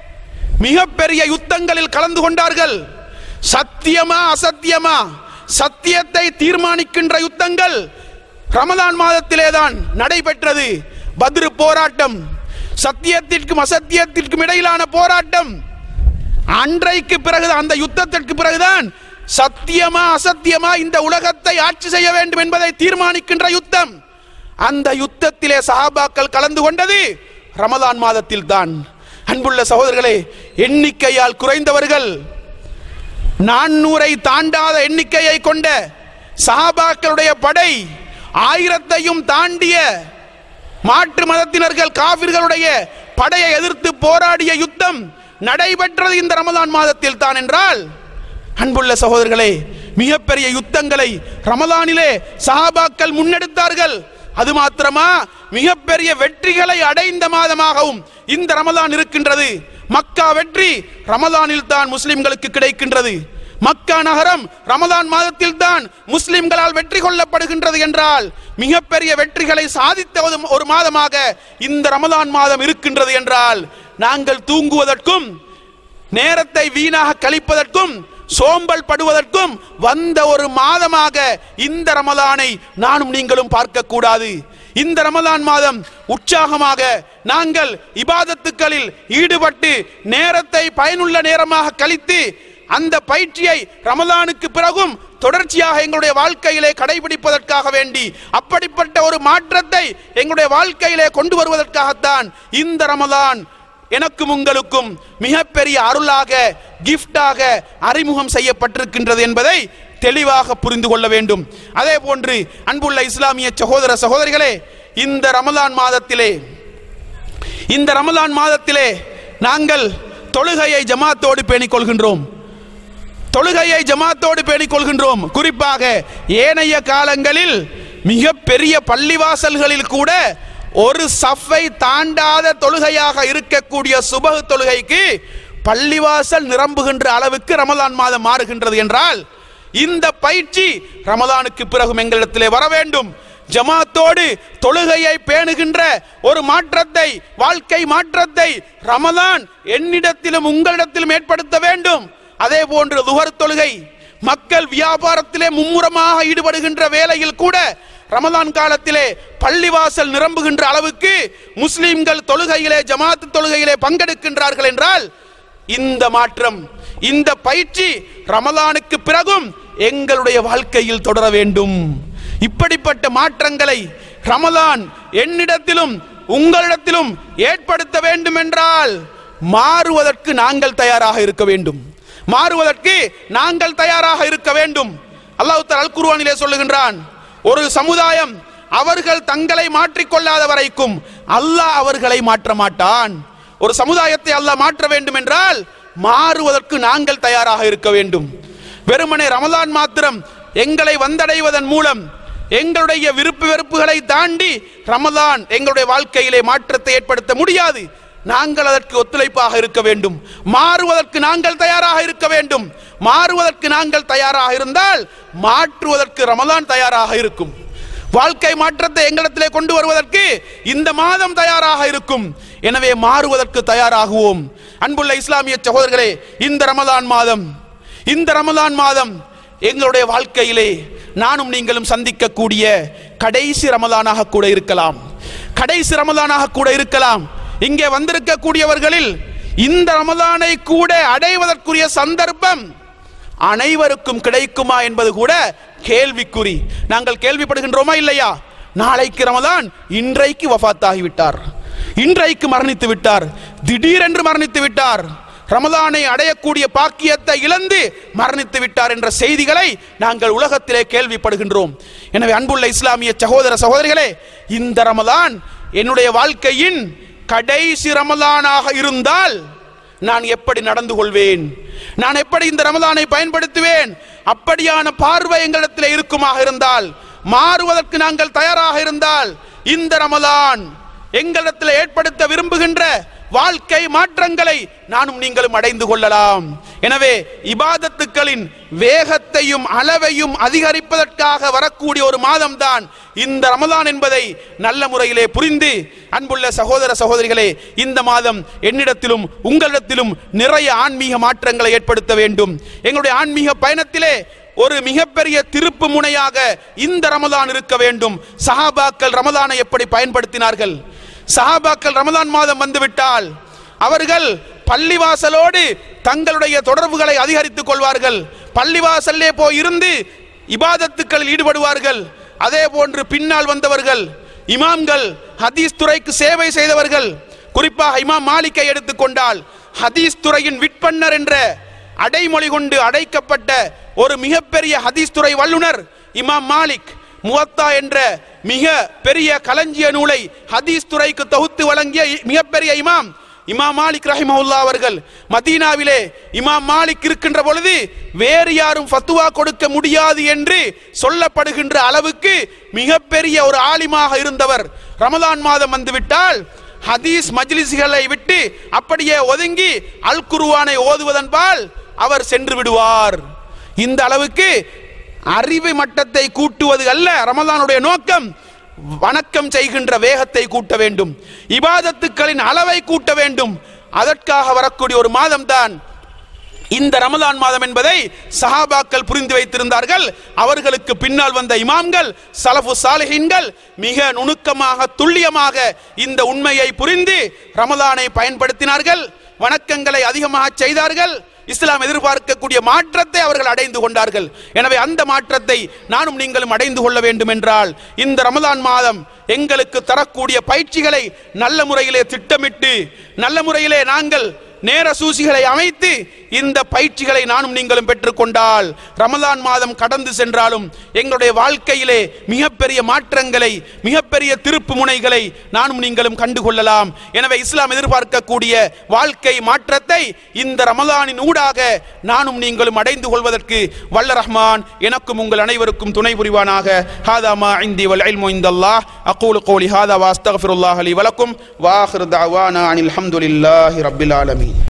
மிகப்பெரிய யுத்தங்களில் கலந்து கொண்டார்கள் சத்தியமா அசத்தியமா சத்தியத்தை தீர்மானிக்கின்ற யுத்தங்கள் ரமலான் மாதத்திலே தான் நடைபெற்றது பத்ரு போராட்டம் சத்தியத்திற்கும் அசத்தியத்திற்கும் இடையிலான போராட்டம் அன்றைக்கு பிறகு அந்த யுத்தத்திற்கு பிறகுதான் சத்தியமா அசத்தியமா இந்த உலகத்தை ஆட்சி செய்ய வேண்டும் என்பதை தீர்மானிக்கின்ற யுத்தம் அந்த யுத்தத்திலே சஹாபாக்கள் கலந்து கொண்டது ரமலான் மாதத்தில் தான் அன்புள்ள சகோதரர்களே எண்ணிக்கையால் குறைந்தவர்கள் நானூரை தாண்டாத எண்ணிக்கையை கொண்ட சஹாபாக்களுடைய படை ஆயிரத்தையும் தாண்டிய மாற்று மதத்தினர்கள் காபிர்களுடைய படையை எதிர்த்து போராடிய யுத்தம் நடைபெற்றது இந்த ரமலான் மாதத்தில் தான் என்றால் அன்புள்ள சகோதரர்களே மிகப்பெரிய யுத்தங்களை ரமலானிலே சஹாபாக்கள் முன்னெடுத்தார்கள் அது மாத்திரமா மிகப்பெரிய வெற்றிகளை அடைந்த மாதமாகவும் இந்த ரமலான் இருக்கின்றது மக்கா வெற்றி ரமலானில் தான் முஸ்லிம்களுக்கு கிடைக்கின்றது மக்கா நகரம் ரமலான் மாதத்தில் தான் முஸ்லிம்களால் வெற்றி கொள்ளப்படுகின்றது என்றால் மிகப்பெரிய வெற்றிகளை சாதித்த ஒரு- ஒரு மாதமாக இந்த ரமலான் மாதம் இருக்கின்றது என்றால் நாங்கள் தூங்குவதற்கும் நேரத்தை வீணாக கழிப்பதற்கும் சோம்பல் படுவதற்கும் வந்த ஒரு மாதமாக இந்த ரமலானை நானும் நீங்களும் பார்க்க கூடாது இந்த ரமலான் மாதம் உற்சாகமாக நாங்கள் இபாதத்துக்களில் ஈடுபட்டு நேரத்தை பயனுள்ள நேரமாக கழித்து அந்த பயிற்சியை ரமலானுக்கு பிறகும் தொடர்ச்சியாக எங்களுடைய வாழ்க்கையிலே கடைபிடிப்பதற்காக வேண்டி அப்படிப்பட்ட ஒரு மாற்றத்தை எங்களுடைய வாழ்க்கையிலே கொண்டு வருவதற்காகத்தான் இந்த ரமலான் எனக்கும் உங்களுக்கும் மிகப்பெரிய அருளாக கிஃப்டாக அறிமுகம் செய்யப்பட்டிருக்கின்றது என்பதை தெளிவாக புரிந்து கொள்ள வேண்டும் அதே போன்று அன்புள்ள இஸ்லாமிய சகோதர சகோதரிகளே இந்த ரமலான் மாதத்திலே இந்த ரமலான் மாதத்திலே நாங்கள் தொழுகையை ஜமாத்தோடு பேணிக் கொள்கின்றோம் தொழுகையை ஜமாத்தோடு பேணிக் கொள்கின்றோம் குறிப்பாக ஏனைய காலங்களில் மிக பெரிய பள்ளிவாசல்களில் கூட ஒரு சஃபை தாண்டாத தொழுகையாக இருக்கக்கூடிய சுபஹ் தொழுகைக்கு பள்ளிவாசல் நிரம்புகின்ற அளவுக்கு ரமலான் மாதம் மாறுகின்றது என்றால் இந்த பயிற்சி ரமலானுக்கு பிறகும் எங்களிடத்திலே வர வேண்டும் ஜமாத்தோடு தொழுகையை பேணுகின்ற ஒரு மாற்றத்தை வாழ்க்கை மாற்றத்தை ரமலான் என்னிடத்திலும் உங்களிடத்திலும் ஏற்படுத்த வேண்டும் அதே போன்று லுகர் தொழுகை மக்கள் வியாபாரத்திலே மும்முரமாக ஈடுபடுகின்ற வேளையில் கூட ரமலான் காலத்திலே பள்ளிவாசல் நிரம்புகின்ற அளவுக்கு முஸ்லிம்கள் தொழுகையிலே ஜமாத் தொழுகையிலே பங்கெடுக்கின்றார்கள் என்றால் இந்த மாற்றம் இந்த பயிற்சி ரமலானுக்கு பிறகும் எங்களுடைய வாழ்க்கையில் தொடர வேண்டும் இப்படிப்பட்ட மாற்றங்களை ரமலான் என்னிடத்திலும் உங்களிடத்திலும் ஏற்படுத்த வேண்டும் என்றால் மாறுவதற்கு நாங்கள் தயாராக இருக்க வேண்டும் மாறுவதற்கு நாங்கள் தயாராக இருக்க வேண்டும் அல்லாஹ் தஆலா அல் குர்ஆனிலே சொல்லுகின்றான் ஒரு சமுதாயம் அவர்கள் தங்களை மாற்றிக்கொள்ளாத வரைக்கும் அல்லாஹ் அவர்களை மாற்ற மாட்டான் ஒரு சமுதாயத்தை அல்லாஹ் மாற்ற வேண்டும் என்றால் மாறுவதற்கு நாங்கள் தயாராக இருக்க வேண்டும் வெறுமனே ரமலான் மாத்திரம் எங்களை வந்தடைவதன் மூலம் எங்களுடைய விருப்பு வெறுப்புகளை தாண்டி ரமலான் எங்களுடைய வாழ்க்கையிலே மாற்றத்தை ஏற்படுத்த முடியாது நாங்கள் அதற்கு ஒத்துழைப்பாக இருக்க வேண்டும் மாறுவதற்கு நாங்கள் தயாராக இருக்க வேண்டும் மாறுவதற்கு நாங்கள் தயாராக இருந்தால் மாற்றுவதற்கு ரமலான் தயாராக இருக்கும் வாழ்க்கை மாற்றத்தை எங்களிடத்திலே கொண்டு வருவதற்கு இந்த மாதம் தயாராக இருக்கும் எனவே மாறுவதற்கு தயாராகுவோம் அன்புள்ள இஸ்லாமிய சகோதரர்களே இந்த ரமலான் மாதம் இந்த ரமலான் மாதம் எங்களுடைய வாழ்க்கையிலே நானும் நீங்களும் சந்திக்கக்கூடிய கடைசி ரமலானாக கூட இருக்கலாம் கடைசி ரமலானாக கூட இருக்கலாம் இங்கே வந்திருக்கக்கூடியவர்களில் இந்த ரமலானை கூட அடைவதற்குரிய சந்தர்ப்பம் அனைவருக்கும் கிடைக்குமா என்பது கூட கேள்விக்குறி நாங்கள் கேள்விப்படுகின்றோமா இல்லையா நாளைக்கு ரமலான் இன்றைக்கு வஃபாத்தாகிவிட்டார் இன்றைக்கு மரணித்து விட்டார் திடீரென்று மரணித்து விட்டார் ரமலானை அடையக்கூடிய பாக்கியத்தை இழந்து மரணித்து விட்டார் என்ற செய்திகளை நாங்கள் உலகத்திலே கேள்விப்படுகின்றோம் எனவே அன்புள்ள இஸ்லாமிய சகோதர சகோதரிகளே இந்த ரமலான் என்னுடைய வாழ்க்கையின் கடைசி ரமலானாக இருந்தால் நான் எப்படி நடந்து கொள்வேன் நான் எப்படி இந்த ரமலானை பயன்படுத்துவேன் அப்படியான பார்வை எங்களிடத்தில் இருக்குமாக இருந்தால் மாறுவதற்கு நாங்கள் தயாராக இருந்தால் இந்த ரமலான் எங்களிடத்தில் ஏற்படுத்த விரும்புகின்ற வாழ்க்கை மாற்றங்களை நானும் நீங்களும் அடைந்து கொள்ளலாம் எனவே இபாதத்துக்களின் வேகத்தையும் அளவையும் அதிகரிப்பதற்காக வரக்கூடிய ஒரு மாதம்தான் இந்த ரமலான் என்பதை நல்ல முறையிலே புரிந்து அன்புள்ள சகோதர சகோதரிகளே இந்த மாதம் என்னிடத்திலும் உங்களிடத்திலும் நிறைய ஆன்மீக மாற்றங்களை ஏற்படுத்த வேண்டும் எங்களுடைய ஆன்மீக பயணத்திலே ஒரு மிகப்பெரிய திருப்பு முனையாக இந்த ரமலான் இருக்க வேண்டும் சஹாபாக்கள் ரமலானை எப்படி பயன்படுத்தினார்கள் சஹாபாக்கள் ரமலான் மாதம் வந்துவிட்டால் அவர்கள் பள்ளிவாசலோடு தங்களுடைய தொடர்புகளை அதிகரித்துக் கொள்வார்கள் பள்ளிவாசல்லே போய் இருந்து இபாதத்துக்களில் ஈடுபடுவார்கள் அதே போன்று பின்னால் வந்தவர்கள் இமாம்கள் ஹதீஸ் துறைக்கு சேவை செய்தவர்கள் குறிப்பாக இமாம் மாலிக்கை எடுத்துக்கொண்டால் ஹதீஸ் துறையின் விற்பன்னர் என்ற அடைமொழி கொண்டு அடைக்கப்பட்ட ஒரு மிகப்பெரிய ஹதீஸ் துறை வல்லுனர் இமாம் மாலிக் முவத்தா என்ற மிக பெரிய களஞ்சிய நூலை ஹதீஸ் துறைக்கு தொகுத்து வழங்கிய இ- மிகப்பெரிய இமாம் இமாம் மாலிக் ரஹிமஹுல்லா அவர்கள் மதீனாவிலே இமாம் மாலிக் இருக்கின்ற பொழுது வேறு யாரும் ஃபத்துவா கொடுக்க முடியாது என்று சொல்லப்படுகின்ற அளவுக்கு மிகப்பெரிய ஒரு ஆலிமாக இருந்தவர் ரமலான் மாதம் வந்துவிட்டால் ஹதீஸ் மஜ்லிஸ்களை விட்டு அப்படியே ஒதுங்கி அல் குர்ஆனை ஓதுவதன்பால் அவர் சென்று விடுவார் இந்த அளவுக்கு அறிவு மட்டத்தை கூட்டுவது அல்ல ரமலானுடைய நோக்கம் வணக்கம் செய்கின்ற வேகத்தை கூட்ட வேண்டும் இபாதத்துக்களின் அளவை கூட்ட வேண்டும் அதற்காக வரக்கூடிய ஒரு மாதம்தான் இந்த ரமலான் மாதம் என்பதை சஹாபாக்கள் புரிந்து வைத்திருந்தார்கள் அவர்களுக்கு பின்னால் வந்த இமாம்கள் சலஃபு சாலிஹின்கள் மிக நுணுக்கமாக துல்லியமாக இந்த உண்மையை புரிந்து ரமலானை பயன்படுத்தினார்கள் வணக்கங்களை அதிகமாக செய்தார்கள் இஸ்லாம் எதிர்பார்க்கக்கூடிய மாற்றத்தை அவர்கள் அடைந்து கொண்டார்கள் எனவே அந்த மாற்றத்தை நானும் நீங்களும் அடைந்து கொள்ள வேண்டும் என்றால் இந்த ரமலான் மாதம் எங்களுக்கு தரக்கூடிய பயிற்சிகளை நல்ல முறையிலே திட்டமிட்டு நல்ல முறையிலே நாங்கள் நேர சூசிகளை அமைத்து இந்த பயிற்சிகளை நானும் நீங்களும் பெற்றுக்கொண்டால் ரமலான் மாதம் கடந்து சென்றாலும் எங்களுடைய வாழ்க்கையிலே மிகப்பெரிய மாற்றங்களை மிகப்பெரிய திருப்பு முனைகளை நானும் நீங்களும் கண்டுகொள்ளலாம் எனவே இஸ்லாம் எதிர்பார்க்கக்கூடிய வாழ்க்கை மாற்றத்தை இந்த ரமலானின் ஊடாக நானும் நீங்களும் அடைந்து கொள்வதற்கு வல்ல ரஹ்மான் எனக்கும் உங்கள் அனைவருக்கும் துணை புரிவானாக ஹாதா மா இந்தி வல் இல்மு இந்தல்லாஹ் அகூலு கோலி ஹாதா வாஸ்தகஃபிருல்லாஹ் அலி வலக்கும் வாஹிர் தஅவானா அனில் ஹம்துலில்லாஹி ரப்பில் ஆலமீன்